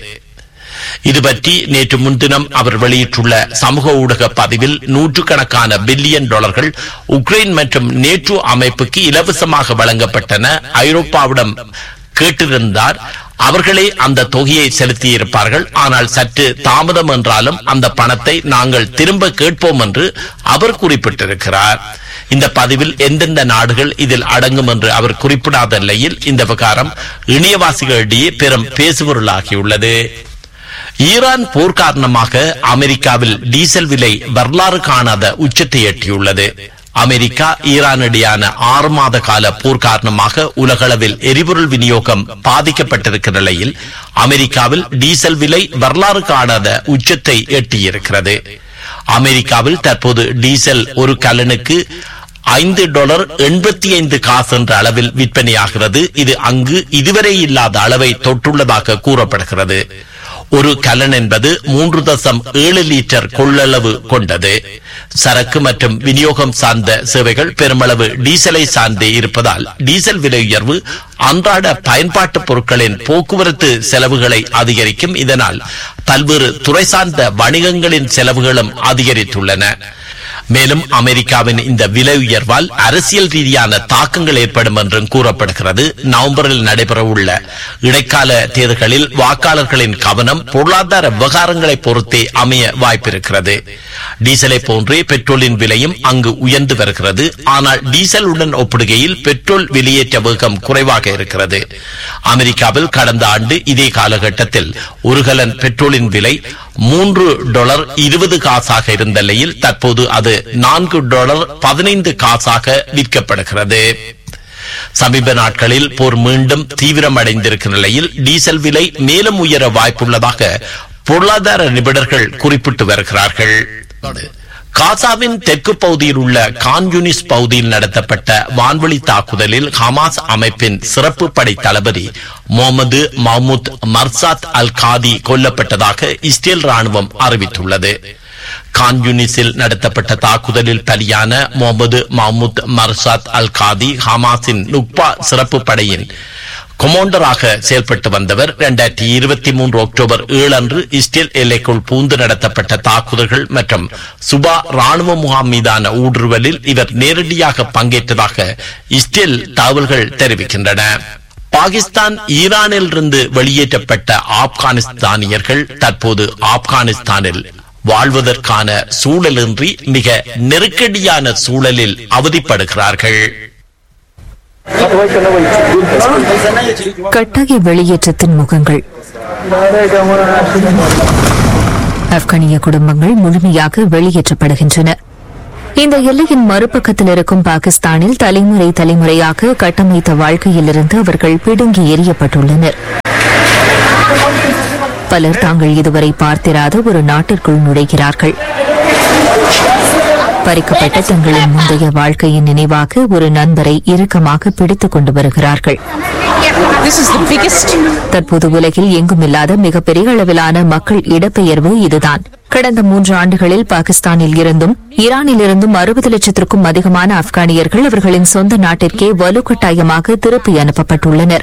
இது பற்றி நேற்று முன்தினம் அவர் வெளியிட்டுள்ள சமூக ஊடக பதிவில் நூற்றுக்கணக்கான பில்லியன் டாலர்கள் உக்ரைன் மற்றும் நேட்டோ அமைப்புக்கு இலவசமாக வழங்கப்பட்டன ஐரோப்பாவிடம் கேட்டிருந்தார் அவர்களே அந்த தொகையை செலுத்தியிருப்பார்கள் ஆனால் சற்று தாமதம் என்றாலும் அந்த பணத்தை நாங்கள் திரும்ப கேட்போம் என்று அவர் குறிப்பிட்டிருக்கிறார் இந்த பதிவில் எந்தெந்த நாடுகள் இதில் அடங்கும் என்று அவர் குறிப்பிடாத நிலையில் இந்த விவகாரம் இணையவாசிகளிடையே பெரும் பேசுபொருளாகியுள்ளது ஈரான் போர் காரணமாக அமெரிக்காவில் டீசல் விலை வரலாறு காணாத உச்சத்தை எட்டியுள்ளது அமெரிக்கா ஈரானிடையான ஆறு மாத கால போர் காரணமாக உலகளவில் எரிபொருள் விநியோகம் பாதிக்கப்பட்டிருக்கிற நிலையில் அமெரிக்காவில் டீசல் விலை வரலாறு காணாத உச்சத்தை எட்டியிருக்கிறது அமெரிக்காவில் தற்போது டீசல் ஒரு கலனுக்கு ஐந்து டாலர் எண்பத்தி ஐந்து காசு என்ற அளவில் விற்பனையாகிறது இது அங்கு இதுவரை இல்லாத அளவை தொட்டுள்ளதாக கூறப்படுகிறது ஒரு கலன் என்பது மூன்று தசம் ஏழு லிட்டர் கொள்ளளவு கொண்டது சரக்கு மற்றும் விநியோகம் சார்ந்த சேவைகள் பெருமளவு டீசலை சார்ந்தே இருப்பதால் டீசல் விலை உயர்வு அன்றாட பயன்பாட்டு பொருட்களின் போக்குவரத்து செலவுகளை அதிகரிக்கும் இதனால் பல்வேறு துறை சார்ந்த வணிகங்களின் செலவுகளும் அதிகரித்துள்ளன மேலும் அமெரிக்காவின் இந்த விலை உயர்வால் அரசியல் ரீதியான தாக்கங்கள் ஏற்படும் என்றும் கூறப்படுகிறது நவம்பரில் நடைபெறவுள்ள இடைக்கால தேர்தல்களில் வாக்காளர்களின் கவனம் பொருளாதார விவகாரங்களை பொறுத்தே அமைய வாய்ப்பிருக்கிறது டீசலை போன்றே பெட்ரோலின் விலையும் அங்கு உயர்ந்து வருகிறது ஆனால் டீசலுடன் ஒப்பிடுகையில் பெட்ரோல் வெளியேற்ற வேகம் குறைவாக இருக்கிறது அமெரிக்காவில் கடந்த ஆண்டு இதே காலகட்டத்தில் ஒரு கலன் பெட்ரோலின் விலை மூன்று டாலர் இருபது காசாக இருந்த நிலையில் தற்போது அது நான்கு டாலர் பதினைந்து காசாக விற்கப்படுகிறது சமீப நாட்களில் போர் மீண்டும் தீவிரமடைந்திருக்கும் நிலையில் டீசல் விலை மேலும் உயர வாய்ப்புள்ளதாக பொருளாதார நிபுணர்கள் குறிப்பிட்டு வருகிறார்கள் காசாவின் தெற்கு பகுதியில் உள்ள கான்யூனிஸ் பகுதியில் நடத்தப்பட்ட வான்வழி தாக்குதலில் ஹமாஸ் அமைப்பின் சிறப்பு படை தளபதி முகமது மஹமூத் மர்சாத் அல் காதி கொல்லப்பட்டதாக இஸ்ரேல் ராணுவம் அறிவித்துள்ளது கான்யூனிஸில் நடத்தப்பட்ட தாக்குதலில் பலியான முகமது மஹமூத் மர்சாத் அல் காதி ஹமாஸின் நுக்பா சிறப்பு படையின் கொமாண்டராக செயல்பட்டு வந்தவர் இரண்டாயிரத்தி இருபத்தி மூன்று அக்டோபர் ஏழு அன்று இஸ்ரேல் எல்லைக்குள் பூந்து நடத்தப்பட்ட தாக்குதல்கள் மற்றும் சுபா ராணுவ முகாம் மீதான ஊடுருவலில் இவர் நேரடியாக பங்கேற்றதாக இஸ்ரேல் தகவல்கள் தெரிவிக்கின்றன பாகிஸ்தான் ஈரானில் இருந்து வெளியேற்றப்பட்ட ஆப்கானிஸ்தானியர்கள் தற்போது ஆப்கானிஸ்தானில் வாழ்வதற்கான சூழலின்றி மிக நெருக்கடியான சூழலில் அவதிப்படுகிறார்கள் கட்டாய வெளியேற்றத்தின் முகங்கள் ஆப்கானிய குடும்பங்கள் முழுமையாக வெளியேற்றப்படுகின்றன இந்த எல்லையின் மறுபக்கத்தில் இருக்கும் பாகிஸ்தானில் தலைமுறை தலைமுறையாக கட்டமைத்த வாழ்க்கையிலிருந்து அவர்கள் பிடுங்கி எறியப்பட்டுள்ளனர் பலர் தாங்கள் இதுவரை பார்த்திராத ஒரு நாட்டிற்குள் நுழைகிறார்கள் பறிக்கப்பட்ட தங்களின் முந்தைய வாழ்க்கையின் நினைவாக ஒரு நண்பரை இறுக்கமாக பிடித்துக் கொண்டு வருகிறார்கள் தற்போது உலகில் எங்குமில்லாத மிகப்பெரிய அளவிலான மக்கள் இடப்பெயர்வு இதுதான் கடந்த மூன்று ஆண்டுகளில் பாகிஸ்தானில் இருந்தும் ஈரானில் இருந்தும் அறுபது லட்சத்திற்கும் அதிகமான ஆப்கானியர்கள் அவர்களின் சொந்த நாட்டிற்கே வலுக்கட்டாயமாக திருப்பி அனுப்பப்பட்டுள்ளனர்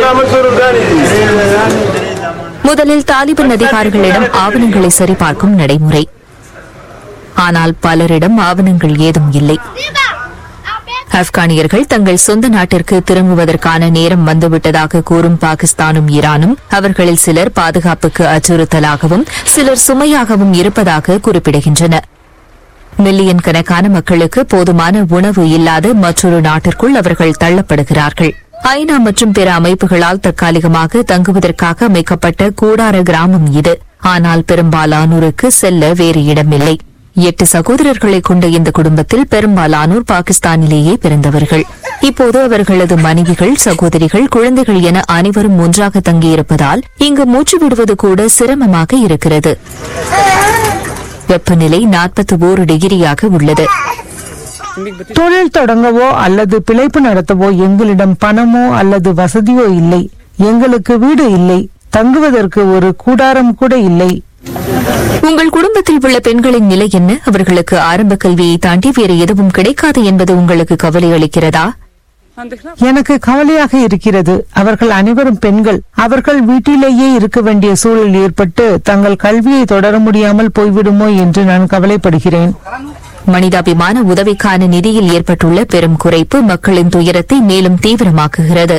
முதலில் தாலிபான் அதிகாரிகளிடம் ஆவணங்களை சரிபார்க்கும் நடைமுறை ஆனால் பலரிடம் ஆவணங்கள் ஏதும் இல்லை ஆப்கானியர்கள் தங்கள் சொந்த நாட்டிற்கு திரும்புவதற்கான நேரம் வந்துவிட்டதாக கூறும் பாகிஸ்தானும் ஈரானும் அவர்களில் சிலர் பாதுகாப்புக்கு அச்சுறுத்தலாகவும் சிலர் சுமையாகவும் இருப்பதாக குறிப்பிடுகின்றன மில்லியன் கணக்கான மக்களுக்கு போதுமான உணவு இல்லாத மற்றொரு நாட்டிற்குள் அவர்கள் தள்ளப்படுகிறார்கள் ஐநா மற்றும் பிற அமைப்புகளால் தற்காலிகமாக தங்குவதற்காக அமைக்கப்பட்ட கூடார கிராமம் இது ஆனால் பெரும்பாலானோருக்கு செல்ல வேறு இடமில்லை எட்டு சகோதரர்களை கொண்ட இந்த குடும்பத்தில் பெரும்பாலானோர் பாகிஸ்தானிலேயே பிறந்தவர்கள் இப்போது அவர்களது மனைவிகள் சகோதரிகள் குழந்தைகள் என அனைவரும் ஒன்றாக தங்கியிருப்பதால் இங்கு மூச்சு விடுவது கூட சிரமமாக இருக்கிறது வெப்பநிலை நாற்பத்தி ஓரு டிகிரியாக உள்ளது தொழில் தொடங்கவோ அல்லது பிழைப்பு நடத்தவோ எங்களிடம் பணமோ அல்லது வசதியோ இல்லை எங்களுக்கு வீடு இல்லை தங்குவதற்கு ஒரு கூடாரம் கூட இல்லை உங்கள் குடும்பத்தில் உள்ள பெண்களின் நிலை என்ன அவர்களுக்கு ஆரம்ப கல்வியை தாண்டி வேறு எதுவும் கிடைக்காது என்பது உங்களுக்கு கவலை அளிக்கிறதா எனக்கு கவலையாக இருக்கிறது அவர்கள் அனைவரும் பெண்கள் அவர்கள் வீட்டிலேயே இருக்க வேண்டிய சூழல் ஏற்பட்டு தங்கள் கல்வியை தொடர முடியாமல் போய்விடுமோ என்று நான் கவலைப்படுகிறேன் மனிதாபிமான உதவிக்கான நிதியில் ஏற்பட்டுள்ள பெரும் குறைப்பு மக்களின் துயரத்தை மேலும் தீவிரமாக்குகிறது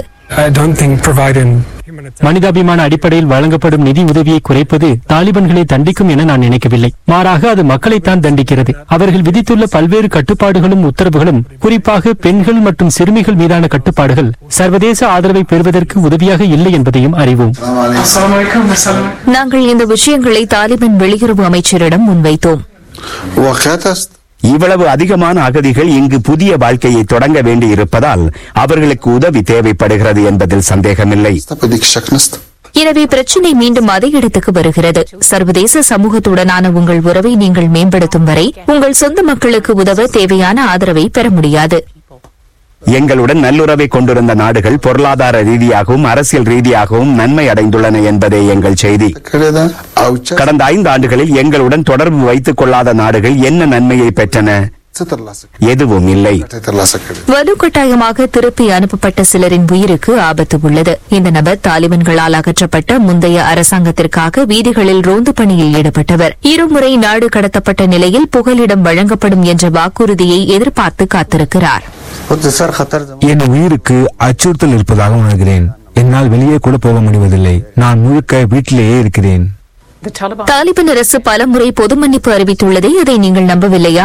மனிதாபிமான அடிப்படையில் வழங்கப்படும் நிதி உதவியை குறைப்பது தாலிபன்களை தண்டிக்கும் என நான் நினைக்கவில்லை மாறாக அது மக்களைத்தான் தண்டிக்கிறது அவர்கள் விதித்துள்ள பல்வேறு கட்டுப்பாடுகளும் உத்தரவுகளும் குறிப்பாக பெண்கள் மற்றும் சிறுமிகள் மீதான கட்டுப்பாடுகள் சர்வதேச ஆதரவை பெறுவதற்கு உதவியாக இல்லை என்பதையும் அறிவோம் நாங்கள் இந்த விஷயங்களை தாலிபான் வெளியுறவு அமைச்சரிடம் முன்வைத்தோம் இவ்வளவு அதிகமான அகதிகள் இங்கு புதிய வாழ்க்கையை தொடங்க வேண்டியிருப்பதால் அவர்களுக்கு உதவி தேவைப்படுகிறது என்பதில் சந்தேகமில்லை எனவே பிரச்சினை மீண்டும் அதே இடத்துக்கு வருகிறது சர்வதேச சமூகத்துடனான உங்கள் உறவை நீங்கள் மேம்படுத்தும் வரை உங்கள் சொந்த மக்களுக்கு உதவ தேவையான ஆதரவை பெற முடியாது எங்களுடன் நல்லுறவை கொண்டிருந்த நாடுகள் பொருளாதார ரீதியாகவும் அரசியல் ரீதியாகவும் நன்மை அடைந்துள்ளன என்பதே எங்கள் செய்தி கடந்த ஐந்து ஆண்டுகளில் எங்களுடன் தொடர்பு வைத்துக் கொள்ளாத நாடுகள் என்ன நன்மையை பெற்றன எதுவும் இல்லை வலுக்கட்டாயமாக திருப்பி அனுப்பப்பட்ட சிலரின் உயிருக்கு ஆபத்து உள்ளது இந்த நபர் தாலிபன்களால் அகற்றப்பட்ட முந்தைய அரசாங்கத்திற்காக வீதிகளில் ரோந்து பணியில் ஈடுபட்டவர் இருமுறை நாடு கடத்தப்பட்ட நிலையில் புகலிடம் வழங்கப்படும் என்ற வாக்குறுதியை எதிர்பார்த்து காத்திருக்கிறார் என் உயிருக்கு அச்சுறுத்தல் இருப்பதாக உணர்கிறேன் என்னால் வெளியே கூட போக முடிவதில்லை நான் முழுக்க வீட்டிலேயே இருக்கிறேன் தாலிபான் அரசு பலமுறை பொது மன்னிப்பு அறிவித்துள்ளதை அதை நீங்கள் நம்பவில்லையா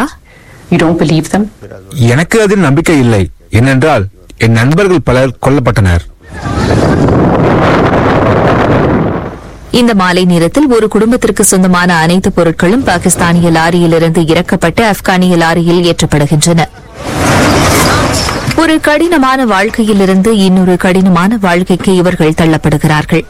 எனக்கு அதில் நம்பிக்கை இல்லை ஏனென்றால் என் நண்பர்கள் பலர் கொல்லப்பட்டனர் இந்த மாலை நேரத்தில் ஒரு குடும்பத்திற்கு சொந்தமான அனைத்து பொருட்களும் பாகிஸ்தானிய லாரியிலிருந்து இறக்கப்பட்டு ஆப்கானிய லாரியில் ஏற்றப்படுகின்றன ஒரு கடினமான வாழ்க்கையிலிருந்து இன்னொரு கடினமான வாழ்க்கைக்கு இவர்கள் தள்ளப்படுகிறார்கள்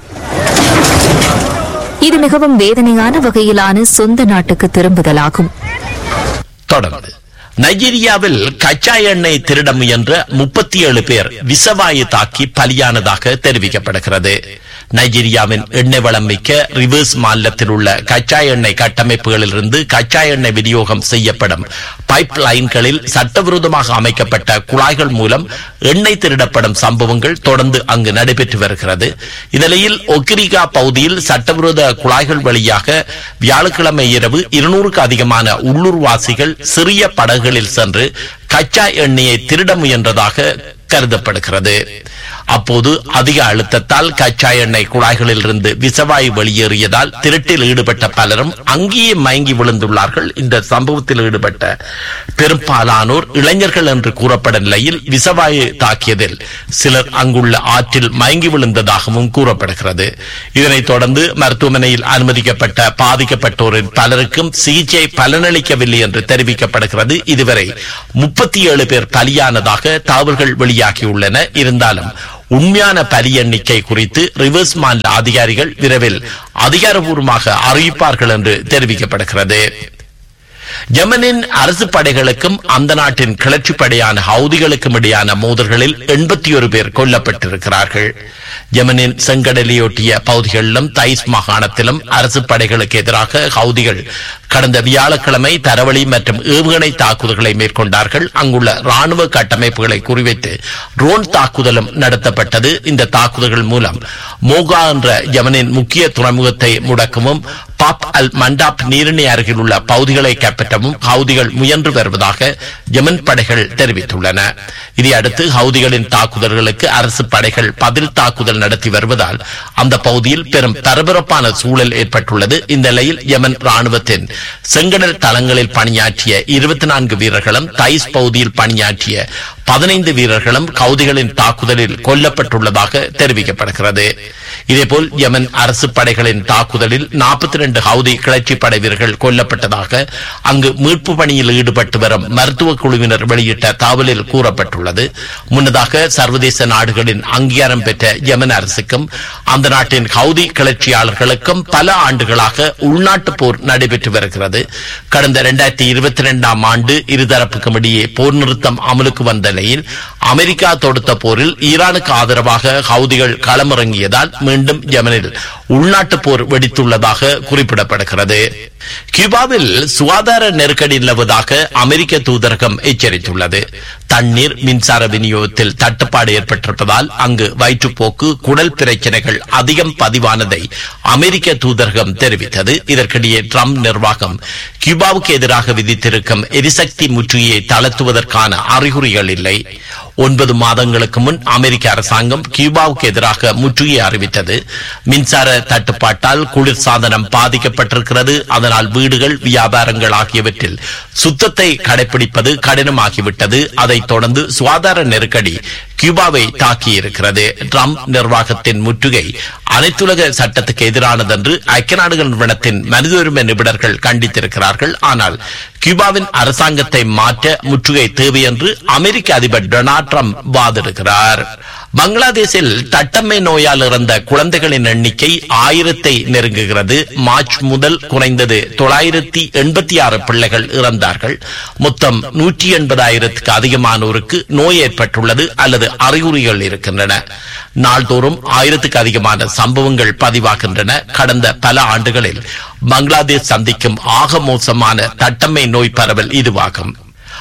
இது மிகவும் வேதனையான வகையிலான சொந்த நாட்டுக்கு திரும்புதலாகும் தொடர்ந்து நைஜீரியாவில் கச்சா எண்ணெய் திருட முயன்ற முப்பத்தி ஏழு பேர் விசவாயு தாக்கி பலியானதாக தெரிவிக்கப்படுகிறது நைஜீரியாவின் எண்ணெய் வளம் மிக்க ரிவர்ஸ் மாநிலத்தில் உள்ள கச்சா எண்ணெய் கட்டமைப்புகளிலிருந்து கச்சா எண்ணெய் விநியோகம் செய்யப்படும் பைப் லைன்களில் சட்டவிரோதமாக அமைக்கப்பட்ட குழாய்கள் மூலம் எண்ணெய் திருடப்படும் சம்பவங்கள் தொடர்ந்து அங்கு நடைபெற்று வருகிறது இந்நிலையில் ஒக்கிரிகா பகுதியில் சட்டவிரோத குழாய்கள் வழியாக வியாழக்கிழமை இரவு இருநூறுக்கு அதிகமான உள்ளூர்வாசிகள் சிறிய படகுகளில் சென்று கச்சா எண்ணெயை திருட முயன்றதாக கருதப்படுகிறது அப்போது அதிக அழுத்தத்தால் கச்சா எண்ணெய் குழாய்களில் இருந்து விசவாயு வெளியேறியதால் திருட்டில் ஈடுபட்ட பலரும் அங்கேயே மயங்கி விழுந்துள்ளார்கள் இந்த சம்பவத்தில் ஈடுபட்ட பெரும்பாலானோர் இளைஞர்கள் என்று கூறப்படும் நிலையில் விசவாயு தாக்கியதில் சிலர் அங்குள்ள ஆற்றில் மயங்கி விழுந்ததாகவும் கூறப்படுகிறது இதனைத் தொடர்ந்து மருத்துவமனையில் அனுமதிக்கப்பட்ட பாதிக்கப்பட்டோரின் பலருக்கும் சிகிச்சை பலனளிக்கவில்லை என்று தெரிவிக்கப்படுகிறது இதுவரை முப்பத்தி ஏழு பேர் பலியானதாக தகவல்கள் வெளியாகியுள்ளன இருந்தாலும் உண்மையான பலி எண்ணிக்கை குறித்து ரிவர்ஸ் மாநில அதிகாரிகள் விரைவில் அதிகாரப்பூர்வமாக அறிவிப்பார்கள் என்று தெரிவிக்கப்படுகிறது யமனின் அரசு படைகளுக்கும் அந்த நாட்டின் கிளர்ச்சி படையான ஹவுதிகளுக்கும் இடையான மோதல்களில் எண்பத்தி ஒரு பேர் கொல்லப்பட்டிருக்கிறார்கள் யமனின் செங்கடலையொட்டிய பகுதிகளிலும் தைஸ் மாகாணத்திலும் அரசு படைகளுக்கு எதிராக ஹவுதிகள் கடந்த வியாழக்கிழமை தரவழி மற்றும் ஏவுகணை தாக்குதல்களை மேற்கொண்டார்கள் அங்குள்ள ராணுவ கட்டமைப்புகளை குறிவைத்து ட்ரோன் தாக்குதலும் நடத்தப்பட்டது இந்த தாக்குதல்கள் மூலம் மோகா என்ற யமனின் முக்கிய துறைமுகத்தை முடக்கவும் பாப் அல் மண்டாப் நீரிணை அருகில் உள்ள பகுதிகளை கைப்பற்றவும் ஹவுதிகள் முயன்று வருவதாக யமன் படைகள் தெரிவித்துள்ளன இதையடுத்து ஹவுதிகளின் தாக்குதல்களுக்கு அரசு படைகள் பதில் தாக்குதல் நடத்தி வருவதால் அந்த பகுதியில் பெரும் பரபரப்பான சூழல் ஏற்பட்டுள்ளது இந்த நிலையில் யமன் ராணுவத்தின் செங்கடல் தளங்களில் பணியாற்றிய இருபத்தி நான்கு வீரர்களும் தைஸ் பகுதியில் பணியாற்றிய பதினைந்து வீரர்களும் கவுதிகளின் தாக்குதலில் கொல்லப்பட்டுள்ளதாக தெரிவிக்கப்படுகிறது இதேபோல் யமன் அரசு படைகளின் தாக்குதலில் நாற்பத்தி ரெண்டு ஹவுதி கிளர்ச்சி படை வீரர்கள் கொல்லப்பட்டதாக அங்கு மீட்பு பணியில் ஈடுபட்டு வரும் மருத்துவ குழுவினர் வெளியிட்ட தகவலில் கூறப்பட்டுள்ளது முன்னதாக சர்வதேச நாடுகளின் அங்கீகாரம் பெற்ற யமன் அரசுக்கும் அந்த நாட்டின் ஹவுதி கிளர்ச்சியாளர்களுக்கும் பல ஆண்டுகளாக உள்நாட்டு போர் நடைபெற்று வருகிறது கடந்த இரண்டாயிரத்தி இருபத்தி இரண்டாம் ஆண்டு இருதரப்புக்கும் இடையே போர் நிறுத்தம் அமலுக்கு வந்த நிலையில் அமெரிக்கா தொடுத்த போரில் ஈரானுக்கு ஆதரவாக ஹவுதிகள் களமிறங்கியதால் மீண்டும் யமனில் உள்நாட்டு போர் வெடித்துள்ளதாக குறிப்பிடப்படுகிறது கியூபாவில் சுகாதார நெருக்கடி நிலவுவதாக அமெரிக்க தூதரகம் எச்சரித்துள்ளது தண்ணீர் மின்சார விநியோகத்தில் தட்டுப்பாடு ஏற்பட்டிருப்பதால் அங்கு வயிற்றுப்போக்கு குடல் பிரச்சனைகள் அதிகம் பதிவானதை அமெரிக்க தூதரகம் தெரிவித்தது இதற்கிடையே ட்ரம்ப் நிர்வாகம் கியூபாவுக்கு எதிராக விதித்திருக்கும் எரிசக்தி முற்றுகையை தளர்த்துவதற்கான அறிகுறிகள் இல்லை ஒன்பது மாதங்களுக்கு முன் அமெரிக்க அரசாங்கம் கியூபாவுக்கு எதிராக முற்றுகையை அறிவித்தது மின்சார தட்டுப்பாட்டால் குளிர்சாதனம் பாதிக்கப்பட்டிருக்கிறது அதனால் வீடுகள் வியாபாரங்கள் ஆகியவற்றில் சுத்தத்தை கடைபிடிப்பது கடினமாகிவிட்டது அதைத் தொடர்ந்து சுகாதார நெருக்கடி கியூபாவை தாக்கியிருக்கிறது ட்ரம்ப் நிர்வாகத்தின் முற்றுகை அனைத்துலக சட்டத்துக்கு எதிரானது என்று ஐக்கிய நாடுகள் நிறுவனத்தின் மனித உரிமை நிபுணர்கள் கண்டித்திருக்கிறார்கள் ஆனால் கியூபாவின் அரசாங்கத்தை மாற்ற முற்றுகை தேவை என்று அமெரிக்க அதிபர் டொனால்ட் ட்ரம்ப் வாதிடுகிறார் பங்களாதேஷில் தட்டம்மை நோயால் இறந்த குழந்தைகளின் எண்ணிக்கை ஆயிரத்தை நெருங்குகிறது மார்ச் முதல் குறைந்தது தொள்ளாயிரத்தி எண்பத்தி ஆறு பிள்ளைகள் இறந்தார்கள் மொத்தம் நூற்றி எண்பதாயிரத்துக்கு அதிகமானோருக்கு நோய் ஏற்பட்டுள்ளது அல்லது அறிகுறிகள் இருக்கின்றன நாள்தோறும் ஆயிரத்துக்கு அதிகமான சம்பவங்கள் பதிவாகின்றன கடந்த பல ஆண்டுகளில் பங்களாதேஷ் சந்திக்கும் ஆக மோசமான தட்டம்மை நோய் பரவல் இதுவாகும்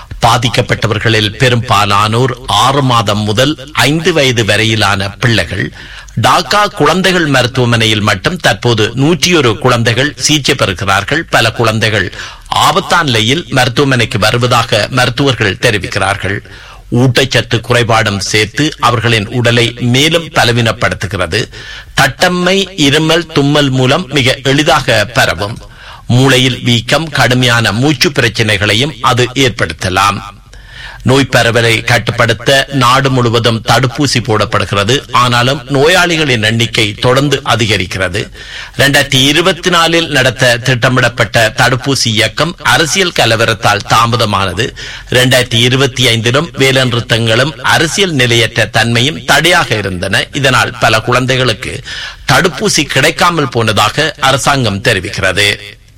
பாதிக்கப்பட்டவர்களில் பெரும்பாலானோர் ஆறு மாதம் முதல் ஐந்து வயது வரையிலான பிள்ளைகள் டாக்கா குழந்தைகள் மருத்துவமனையில் மட்டும் தற்போது நூற்றி ஒரு குழந்தைகள் சிகிச்சை பெறுகிறார்கள் பல குழந்தைகள் ஆபத்தான நிலையில் மருத்துவமனைக்கு வருவதாக மருத்துவர்கள் தெரிவிக்கிறார்கள் ஊட்டச்சத்து குறைபாடும் சேர்த்து அவர்களின் உடலை மேலும் பலவீனப்படுத்துகிறது தட்டம்மை இருமல் தும்மல் மூலம் மிக எளிதாக பரவும் மூளையில் வீக்கம் கடுமையான மூச்சு பிரச்சனைகளையும் அது ஏற்படுத்தலாம் நோய் பரவலை கட்டுப்படுத்த நாடு முழுவதும் தடுப்பூசி போடப்படுகிறது ஆனாலும் நோயாளிகளின் எண்ணிக்கை தொடர்ந்து அதிகரிக்கிறது இரண்டாயிரத்தி இருபத்தி நாலில் நடத்த திட்டமிடப்பட்ட தடுப்பூசி இயக்கம் அரசியல் கலவரத்தால் தாமதமானது இரண்டாயிரத்தி இருபத்தி ஐந்திலும் வேலைநிறுத்தங்களும் அரசியல் நிலையற்ற தன்மையும் தடையாக இருந்தன இதனால் பல குழந்தைகளுக்கு தடுப்பூசி கிடைக்காமல் போனதாக அரசாங்கம் தெரிவிக்கிறது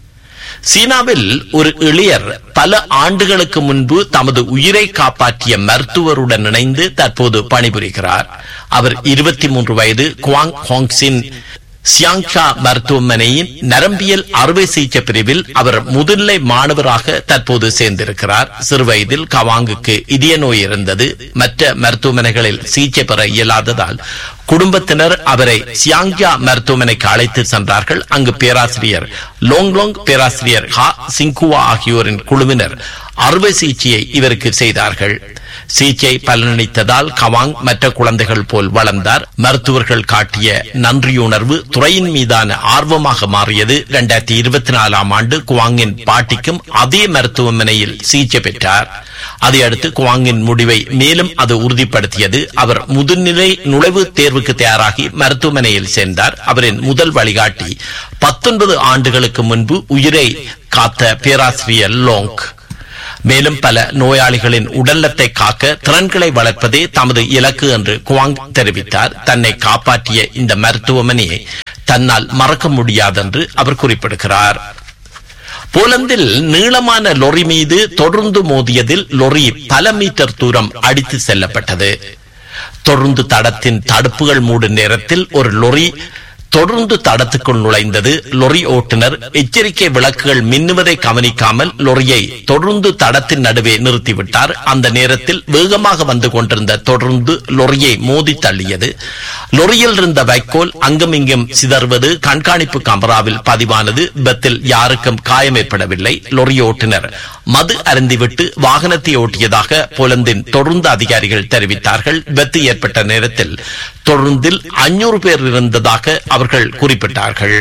சீனாவில் ஒரு இளையர் பல ஆண்டுகளுக்கு முன்பு தமது உயிரை காப்பாற்றிய மருத்துவருடன் இணைந்து தற்போது பணிபுரிகிறார் அவர் இருபத்தி மூன்று வயது குவாங் ஹாங்ஸின் சியாங்ஷா மருத்துவமனையின் நரம்பியல் அறுவை சிகிச்சை பிரிவில் அவர் முதுநிலை மாணவராக தற்போது சேர்ந்திருக்கிறார் சிறுவயதில் கவாங்குக்கு இதய நோய் இருந்தது மற்ற மருத்துவமனைகளில் சிகிச்சை பெற இயலாததால் குடும்பத்தினர் அவரை சியாங்யா மருத்துவமனைக்கு அழைத்து சென்றார்கள் அங்கு பேராசிரியர் லோங்லோங் பேராசிரியர் ஹா சிங்குவா ஆகியோரின் குழுவினர் அறுவை சிகிச்சையை இவருக்கு செய்தார்கள் சிகிச்சை பலனளித்ததால் கவாங் மற்ற குழந்தைகள் போல் வளர்ந்தார் மருத்துவர்கள் காட்டிய நன்றியுணர்வு துறையின் மீதான ஆர்வமாக மாறியது இரண்டாயிரத்தி இருபத்தி நாலாம் ஆண்டு குவாங்கின் பாட்டிக்கும் அதே மருத்துவமனையில் சிகிச்சை பெற்றார் அதையடுத்து குவாங்கின் முடிவை மேலும் அது உறுதிப்படுத்தியது அவர் முதுநிலை நுழைவு தேர்வுக்கு தயாராகி மருத்துவமனையில் சேர்ந்தார் அவரின் முதல் வழிகாட்டி பத்தொன்பது ஆண்டுகளுக்கு முன்பு உயிரை காத்த பேராசிரியர் லோங் மேலும் பல நோயாளிகளின் உடல்நலத்தை காக்க திறன்களை வளர்ப்பதே தமது இலக்கு என்று குவாங் தெரிவித்தார் தன்னை காப்பாற்றிய இந்த மருத்துவமனையை தன்னால் மறக்க முடியாதென்று அவர் குறிப்பிடுகிறார் போலந்தில் நீளமான லொரி மீது தொடர்ந்து மோதியதில் லொரி பல மீட்டர் தூரம் அடித்து செல்லப்பட்டது தொடர்ந்து தடத்தின் தடுப்புகள் மூடும் நேரத்தில் ஒரு லொரி தொடர்ந்து தடத்துக்குள் நுழைந்தது லொரி ஓட்டுநர் எச்சரிக்கை விளக்குகள் மின்னுவதை கவனிக்காமல் லொரியை தொடர்ந்து தடத்தின் நடுவே நிறுத்திவிட்டார் அந்த நேரத்தில் வேகமாக வந்து கொண்டிருந்த தொடர்ந்து லொரியை மோதி தள்ளியது லொரியில் இருந்த வைக்கோல் அங்குமிங்கும் சிதறுவது கண்காணிப்பு கமராவில் பதிவானது விபத்தில் யாருக்கும் காயம் ஏற்படவில்லை லொரி ஓட்டுநர் மது அருந்திவிட்டு வாகனத்தை ஓட்டியதாக போலந்தின் தொடர்ந்து அதிகாரிகள் தெரிவித்தார்கள் விபத்து ஏற்பட்ட நேரத்தில் தொடர்ந்தில் அஞ்சூறு பேர் இருந்ததாக அவர்கள் குறிப்பிட்டார்கள்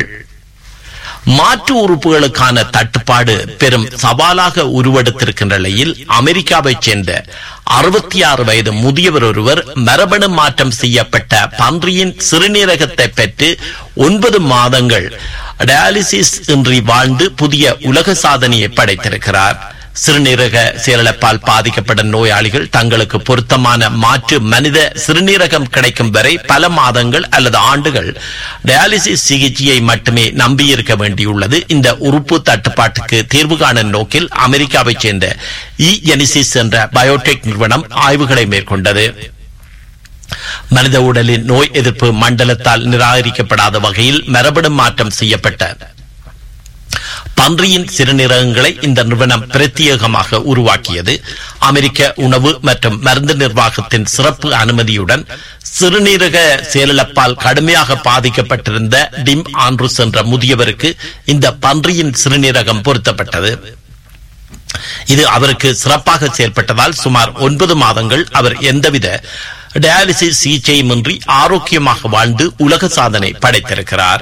மாற்று உறுப்புகளுக்கான தட்டுப்பாடு பெரும் சவாலாக உருவெடுத்திருக்கின்ற நிலையில் அமெரிக்காவைச் சேர்ந்த அறுபத்தி ஆறு வயது முதியவர் ஒருவர் மரபணு மாற்றம் செய்யப்பட்ட பன்றியின் சிறுநீரகத்தை பெற்று ஒன்பது மாதங்கள் டயாலிசிஸ் இன்றி வாழ்ந்து புதிய உலக சாதனையை படைத்திருக்கிறார் சிறுநீரக செயலிழப்பால் பாதிக்கப்பட்ட நோயாளிகள் தங்களுக்கு பொருத்தமான மாற்று மனித சிறுநீரகம் கிடைக்கும் வரை பல மாதங்கள் அல்லது ஆண்டுகள் டயாலிசிஸ் சிகிச்சையை மட்டுமே நம்பியிருக்க வேண்டியுள்ளது இந்த உறுப்பு தட்டுப்பாட்டுக்கு தீர்வு காணும் நோக்கில் அமெரிக்காவைச் சேர்ந்த இ எனிசிஸ் என்ற பயோடெக் நிறுவனம் ஆய்வுகளை மேற்கொண்டது மனித உடலின் நோய் எதிர்ப்பு மண்டலத்தால் நிராகரிக்கப்படாத வகையில் மரபணு மாற்றம் செய்யப்பட்ட பன்றியின் சிறுநீரகங்களை இந்த நிறுவனம் பிரத்யேகமாக உருவாக்கியது அமெரிக்க உணவு மற்றும் மருந்து நிர்வாகத்தின் சிறப்பு அனுமதியுடன் சிறுநீரக செயலிழப்பால் கடுமையாக பாதிக்கப்பட்டிருந்த டிம் ஆண்ட்ரூஸ் என்ற முதியவருக்கு இந்த பன்றியின் சிறுநீரகம் பொருத்தப்பட்டது இது அவருக்கு சிறப்பாக செயல்பட்டதால் சுமார் ஒன்பது மாதங்கள் அவர் எந்தவித டயாலிசிஸ் சிகிச்சையுமின்றி ஆரோக்கியமாக வாழ்ந்து உலக சாதனை படைத்திருக்கிறார்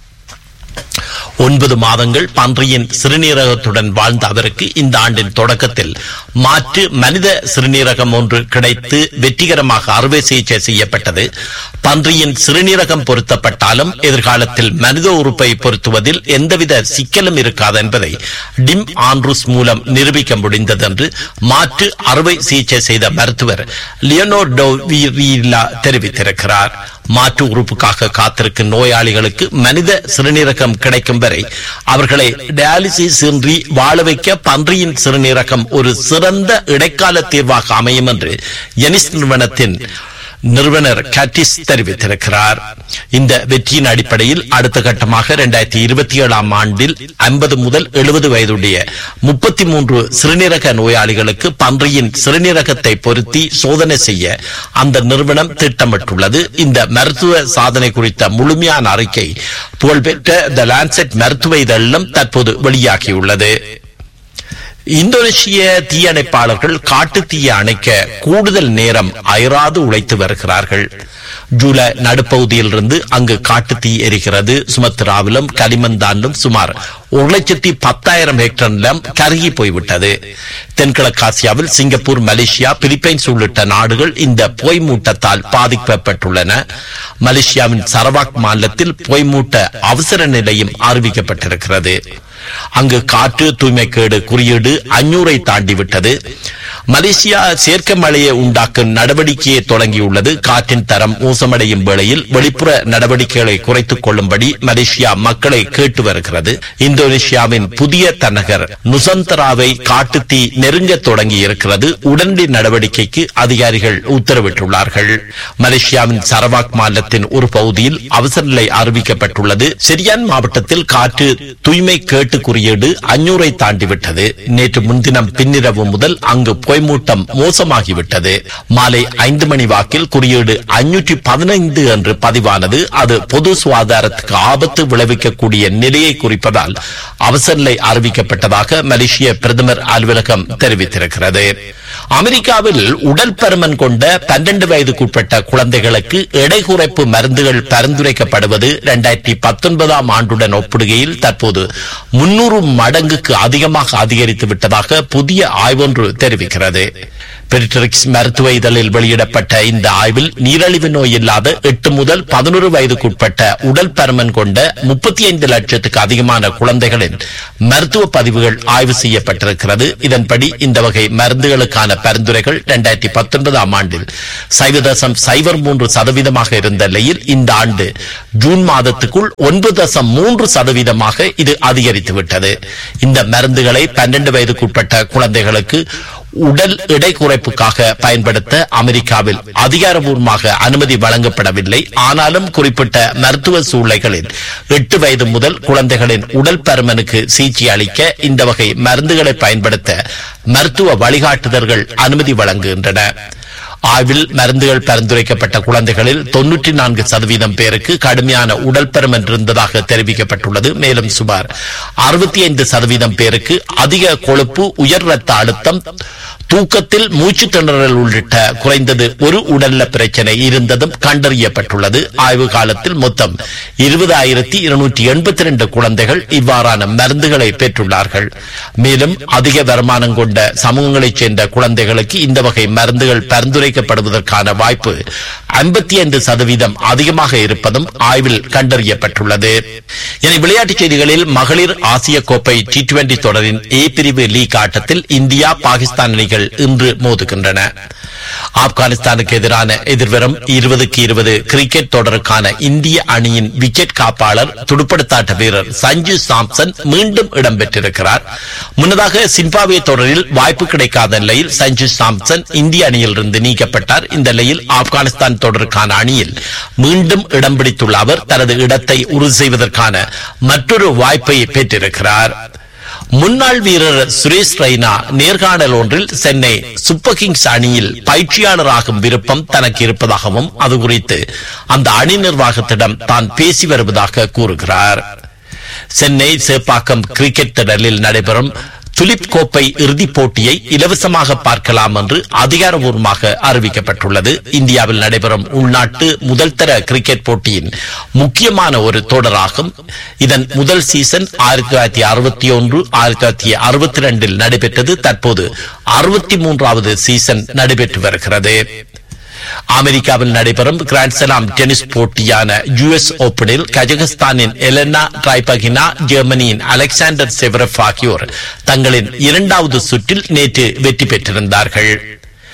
ஒன்பது மாதங்கள் பன்றியின் சிறுநீரகத்துடன் வாழ்ந்த அவருக்கு இந்த ஆண்டின் தொடக்கத்தில் மாற்று மனித சிறுநீரகம் ஒன்று கிடைத்து வெற்றிகரமாக அறுவை சிகிச்சை செய்யப்பட்டது பன்றியின் சிறுநீரகம் பொருத்தப்பட்டாலும் எதிர்காலத்தில் மனித உறுப்பை பொருத்துவதில் எந்தவித சிக்கலும் இருக்காது என்பதை டிம் ஆண்ட்ரூஸ் மூலம் நிரூபிக்க முடிந்தது என்று மாற்று அறுவை சிகிச்சை செய்த மருத்துவர் லியோனோடோ தெரிவித்திருக்கிறார் மாற்று உறுப்புக்காக காத்திருக்கும் நோயாளிகளுக்கு மனித சிறுநீரகம் கிடைக்கும் வரை அவர்களை டயாலிசிஸ் இன்றி வாழ வைக்க பன்றியின் சிறுநீரகம் ஒரு சிறந்த இடைக்கால தீர்வாக அமையும் என்று எனிஸ் நிறுவனத்தின் நிறுவனர் கட்டிஸ் தெரிவித்திருக்கிறார் இந்த வெற்றியின் அடிப்படையில் அடுத்த கட்டமாக இரண்டாயிரத்தி இருபத்தி ஏழாம் ஆண்டில் ஐம்பது முதல் எழுபது வயதுடைய முப்பத்தி மூன்று சிறுநீரக நோயாளிகளுக்கு பன்றியின் சிறுநீரகத்தை பொருத்தி சோதனை செய்ய அந்த நிறுவனம் திட்டமிட்டுள்ளது இந்த மருத்துவ சாதனை குறித்த முழுமையான அறிக்கை புகழ்பெற்ற த லான்செட் மருத்துவ இதழிலும் தற்போது வெளியாகியுள்ளது இந்தோனேஷிய தீயணைப்பாளர்கள் காட்டு தீயை அணைக்க கூடுதல் நேரம் அயராது உழைத்து வருகிறார்கள் ஜூலை நடுப்பகுதியிலிருந்து அங்கு காட்டு தீ எரிகிறது சுமத்ராவிலும் களிமந்தானிலும் சுமார் ஒரு லட்சத்தி பத்தாயிரம் ஹெக்டர் நிலம் கருகி போய்விட்டது தென்கிழக்காசியாவில் சிங்கப்பூர் மலேசியா பிலிப்பைன்ஸ் உள்ளிட்ட நாடுகள் இந்த பொய் மூட்டத்தால் பாதிக்கப்பட்டுள்ளன மலேசியாவின் சரவாக் மாநிலத்தில் பொய் மூட்ட அவசர நிலையும் அறிவிக்கப்பட்டிருக்கிறது அங்கு காற்று தூய்மைக்கேடு குறியீடு அஞ்சூரை தாண்டிவிட்டது மலேசியா செயற்கை மழையை உண்டாக்கும் நடவடிக்கையை தொடங்கியுள்ளது காற்றின் தரம் மோசமடையும் வேளையில் வெளிப்புற நடவடிக்கைகளை குறைத்துக் கொள்ளும்படி மலேசியா மக்களை கேட்டு வருகிறது இந்தோனேஷியாவின் புதிய தலைநகர் நுசந்தராவை காட்டுத்தீ நெருங்க தொடங்கி இருக்கிறது உடனடி நடவடிக்கைக்கு அதிகாரிகள் உத்தரவிட்டுள்ளார்கள் மலேசியாவின் சரவாக் மாநிலத்தின் ஒரு பகுதியில் அவசர நிலை அறிவிக்கப்பட்டுள்ளது செரியான் மாவட்டத்தில் காற்று தூய்மை கேட்டு குறியீடு அஞ்சூரை தாண்டிவிட்டது நேற்று முன்தினம் பின்னிரவு முதல் அங்கு பொய்மூட்டம் மோசமாகிவிட்டது மாலை ஐந்து மணி வாக்கில் குறியீடு ஐநூற்றி பதினைந்து என்று பதிவானது அது பொது சுகாதாரத்துக்கு ஆபத்து விளைவிக்கக்கூடிய நிலையை குறிப்பதால் அவசர நிலை அறிவிக்கப்பட்டதாக மலேசிய பிரதமர் அலுவலகம் தெரிவித்திருக்கிறது அமெரிக்காவில் உடல் பருமன் கொண்ட பன்னெண்டு வயதுக்குட்பட்ட குழந்தைகளுக்கு எடை குறைப்பு மருந்துகள் பரிந்துரைக்கப்படுவது இரண்டாயிரத்தி பத்தொன்பதாம் ஆண்டுடன் ஒப்பிடுகையில் தற்போது முன்னூறு மடங்குக்கு அதிகமாக அதிகரித்து விட்டதாக புதிய ஆய்வொன்று தெரிவிக்கிறது பெரிட்ரிக்ஸ் மருத்துவ இதழில் வெளியிடப்பட்ட இந்த ஆய்வில் நீரழிவு நோய் இல்லாத எட்டு முதல் பதினொரு வயதுக்குட்பட்ட உடல் பருமன் கொண்ட முப்பத்தி ஐந்து லட்சத்துக்கு அதிகமான குழந்தைகளின் மருத்துவ பதிவுகள் ஆய்வு செய்யப்பட்டிருக்கிறது இதன்படி இந்த வகை மருந்துகளுக்கான பரிந்துரைகள் இரண்டாயிரத்தி பத்தொன்பதாம் ஆண்டில் சைவ தசம் சைபர் மூன்று சதவீதமாக இருந்த நிலையில் இந்த ஆண்டு ஜூன் மாதத்துக்குள் ஒன்பது தசம் மூன்று சதவீதமாக இது அதிகரித்து விட்டது இந்த மருந்துகளை பன்னெண்டு வயதுக்குட்பட்ட குழந்தைகளுக்கு உடல் எடை குறைப்புக்காக பயன்படுத்த அமெரிக்காவில் அதிகாரபூர்வமாக அனுமதி வழங்கப்படவில்லை ஆனாலும் குறிப்பிட்ட மருத்துவ சூழ்நிலைகளில் எட்டு வயது முதல் குழந்தைகளின் உடல் பருமனுக்கு சிகிச்சை அளிக்க இந்த வகை மருந்துகளை பயன்படுத்த மருத்துவ வழிகாட்டுதல்கள் அனுமதி வழங்குகின்றன ஆய்வில் மருந்துகள் பரிந்துரைக்கப்பட்ட குழந்தைகளில் தொன்னூற்றி நான்கு சதவீதம் பேருக்கு கடுமையான உடல் பருமன் இருந்ததாக தெரிவிக்கப்பட்டுள்ளது மேலும் சுமார் அறுபத்தி ஐந்து சதவீதம் பேருக்கு அதிக கொழுப்பு உயர் ரத்த அழுத்தம் தூக்கத்தில் மூச்சு திணறல் உள்ளிட்ட குறைந்தது ஒரு உடல்ல பிரச்சனை இருந்ததும் கண்டறியப்பட்டுள்ளது ஆய்வு காலத்தில் மொத்தம் இருபதாயிரத்தி இருநூற்றி எண்பத்தி ரெண்டு குழந்தைகள் இவ்வாறான மருந்துகளை பெற்றுள்ளார்கள் மேலும் அதிக வருமானம் கொண்ட சமூகங்களைச் சேர்ந்த குழந்தைகளுக்கு இந்த வகை மருந்துகள் பரிந்துரைக்கப்படுவதற்கான வாய்ப்பு ஐம்பத்தி ஐந்து சதவீதம் அதிகமாக இருப்பதும் ஆய்வில் கண்டறியப்பட்டுள்ளது என விளையாட்டுச் செய்திகளில் மகளிர் ஆசிய கோப்பை டி டுவெண்டி தொடரின் ஏ பிரிவு லீக் ஆட்டத்தில் இந்தியா பாகிஸ்தான் அணிகள் இன்று மோதுகின்றன ஆப்கானிஸ்தானுக்கு எதிரான எதிர்வரும் இருபதுக்கு இருபது கிரிக்கெட் தொடருக்கான இந்திய அணியின் விக்கெட் காப்பாளர் துடுப்படுத்தாட்ட வீரர் சஞ்சு சாம்சன் மீண்டும் இடம்பெற்றிருக்கிறார் முன்னதாக சிம்பாவே தொடரில் வாய்ப்பு கிடைக்காத நிலையில் சஞ்சு சாம்சன் இந்திய அணியிலிருந்து நீக்கப்பட்டார் இந்த நிலையில் ஆப்கானிஸ்தான் தொடருக்கான அணியில் மீண்டும் இடம் பிடித்துள்ள அவர் தனது இடத்தை உறுதி செய்வதற்கான மற்றொரு வாய்ப்பை பெற்றிருக்கிறார் முன்னாள் வீரர் சுரேஷ் ரெய்னா நேர்காணல் ஒன்றில் சென்னை சூப்பர் கிங்ஸ் அணியில் பயிற்சியாளராகும் விருப்பம் தனக்கு இருப்பதாகவும் அது குறித்து அந்த அணி நிர்வாகத்திடம் தான் பேசி வருவதாக கூறுகிறார் சென்னை சேப்பாக்கம் கிரிக்கெட் திடலில் நடைபெறும் துலிப் கோப்பை இறுதிப் போட்டியை இலவசமாக பார்க்கலாம் என்று அதிகாரபூர்வமாக அறிவிக்கப்பட்டுள்ளது இந்தியாவில் நடைபெறும் உள்நாட்டு முதல் தர கிரிக்கெட் போட்டியின் முக்கியமான ஒரு தொடராகும் இதன் முதல் சீசன் ஆயிரத்தி தொள்ளாயிரத்தி அறுபத்தி ஒன்று ஆயிரத்தி தொள்ளாயிரத்தி அறுபத்தி ரெண்டில் நடைபெற்றது தற்போது அறுபத்தி மூன்றாவது சீசன் நடைபெற்று வருகிறது அமெரிக்காவில் நடைபெறும் கிராண்ட்ஸ்லாம் டென்னிஸ் போட்டியான யுஎஸ் ஓபனில் கஜகஸ்தானின் எலெனா ட்ரைபகினா ஜெர்மனியின் அலெக்சாண்டர் செவரப் ஆகியோர் தங்களின் இரண்டாவது சுற்றில் நேற்று வெற்றி பெற்றிருந்தார்கள்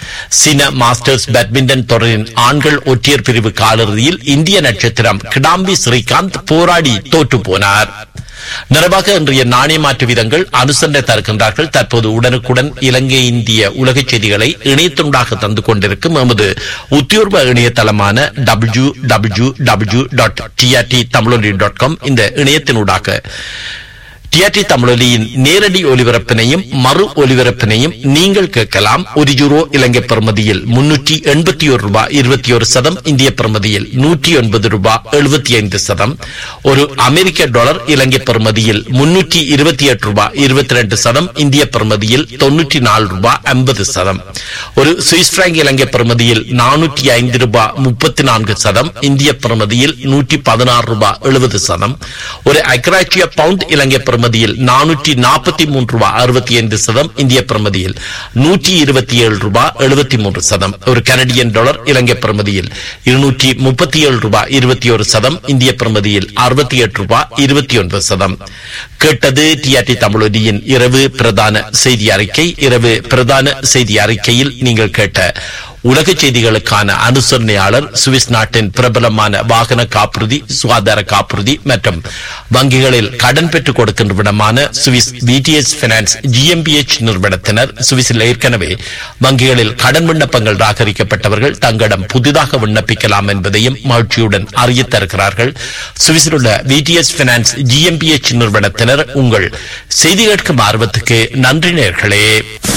சீன மாஸ்டர்ஸ் பேட்மிண்டன் தொடரின் ஆண்கள் ஒற்றையர் பிரிவு காலிறுதியில் இந்திய நட்சத்திரம் கிடாம்பி ஸ்ரீகாந்த் போராடி தோற்று போனார் நிறைவாக இன்றைய நாணய மாற்று வீதங்கள் அனுசரணை தருகின்றார்கள் தற்போது உடனுக்குடன் இலங்கை இந்திய உலக செய்திகளை இணையத்துண்டாக தந்து கொண்டிருக்கும் எமது உத்தியோர்வ இணையதளமான W W W dot TRT Tamiloli dot com இந்த இணையத்தினூடாக டிஆர்டி தமிழொலியின் நேரடி ஒலிபரப்பினையும் மறு ஒலிபரப்பினையும் நீங்கள் கேட்கலாம் ஒரு யூரோ இலங்கை பிரமதியில் முன்னூற்றி எண்பத்தி ஒரு ரூபாய் இருபத்தி ஒரு சதம் இந்திய பிரமதியில் நூற்றி ஒன்பது ரூபாய் எழுபத்தி ஐந்து சதம் ஒரு அமெரிக்க டாலர் இலங்கை பிரமதியில் முன்னூற்றி இருபத்தி எட்டு ரூபாய் இருபத்தி ரெண்டு சதம் இந்திய பிரமதியில் தொன்னூற்றி நாலு ரூபாய் ஐம்பது சதம் ஒரு சுவிஸ் பிராங்க் இலங்கை பிரமதியில் நானூற்றி ஐந்து ரூபாய் முப்பத்தி நான்கு சதம் இந்திய பிரமதியில் நூற்றி பதினாறு ரூபாய் எழுபது சதம் ஒரு அக்ராச்சிய பவுண்ட் இலங்கை பிரமதியில் நானூற்றி நாற்பத்தி மூன்று ரூபாய் அறுபத்தி ஐந்து சதம் இந்திய பிரமதியில் நூற்றி இருபத்தி ஏழு ரூபாய் எழுபத்தி மூன்று சதம் ஒரு கனடியன் டாலர் இலங்கை பிரமதியில் இருநூற்றி முப்பத்தி ஏழு ரூபாய் இருபத்தி ஒரு சதம் இந்திய பிரமதியில் அறுபத்தி எட்டு ரூபாய் இருபத்தி ஒன்பது சதம் கேட்டது டிஆர்டி தமிழொலியின் இரவு பிரதான செய்தி அறிக்கை இரவு பிரதான செய்தி அறிக்கையில் நீங்கள் கேட்ட உலக செய்திகளுக்கான அனுசரணையாளர் சுவிஸ் நாட்டின் பிரபலமான வாகன காப்புறுதி சுகாதார காப்புறுதி மற்றும் வங்கிகளில் கடன் பெற்றுக் கொடுக்கின்ற விடமான சுவிஸ் பிடிஎஸ் பினான்ஸ் ஜிஎம்பிஎச் நிறுவனத்தினர் சுவிஸில் ஏற்கனவே வங்கிகளில் கடன் விண்ணப்பங்கள் ராகரிக்கப்பட்டவர்கள் தங்களிடம் புதிதாக விண்ணப்பிக்கலாம் என்பதையும் மகிழ்ச்சியுடன் அறியத் தருகிறார்கள் சுவிஸில் உள்ள பிடிஎஸ் பினான்ஸ் ஜிஎம்பிஎச் நிறுவனத்தினர் உங்கள் செய்தி கேட்கும் ஆர்வத்துக்கு நன்றி நேர்களே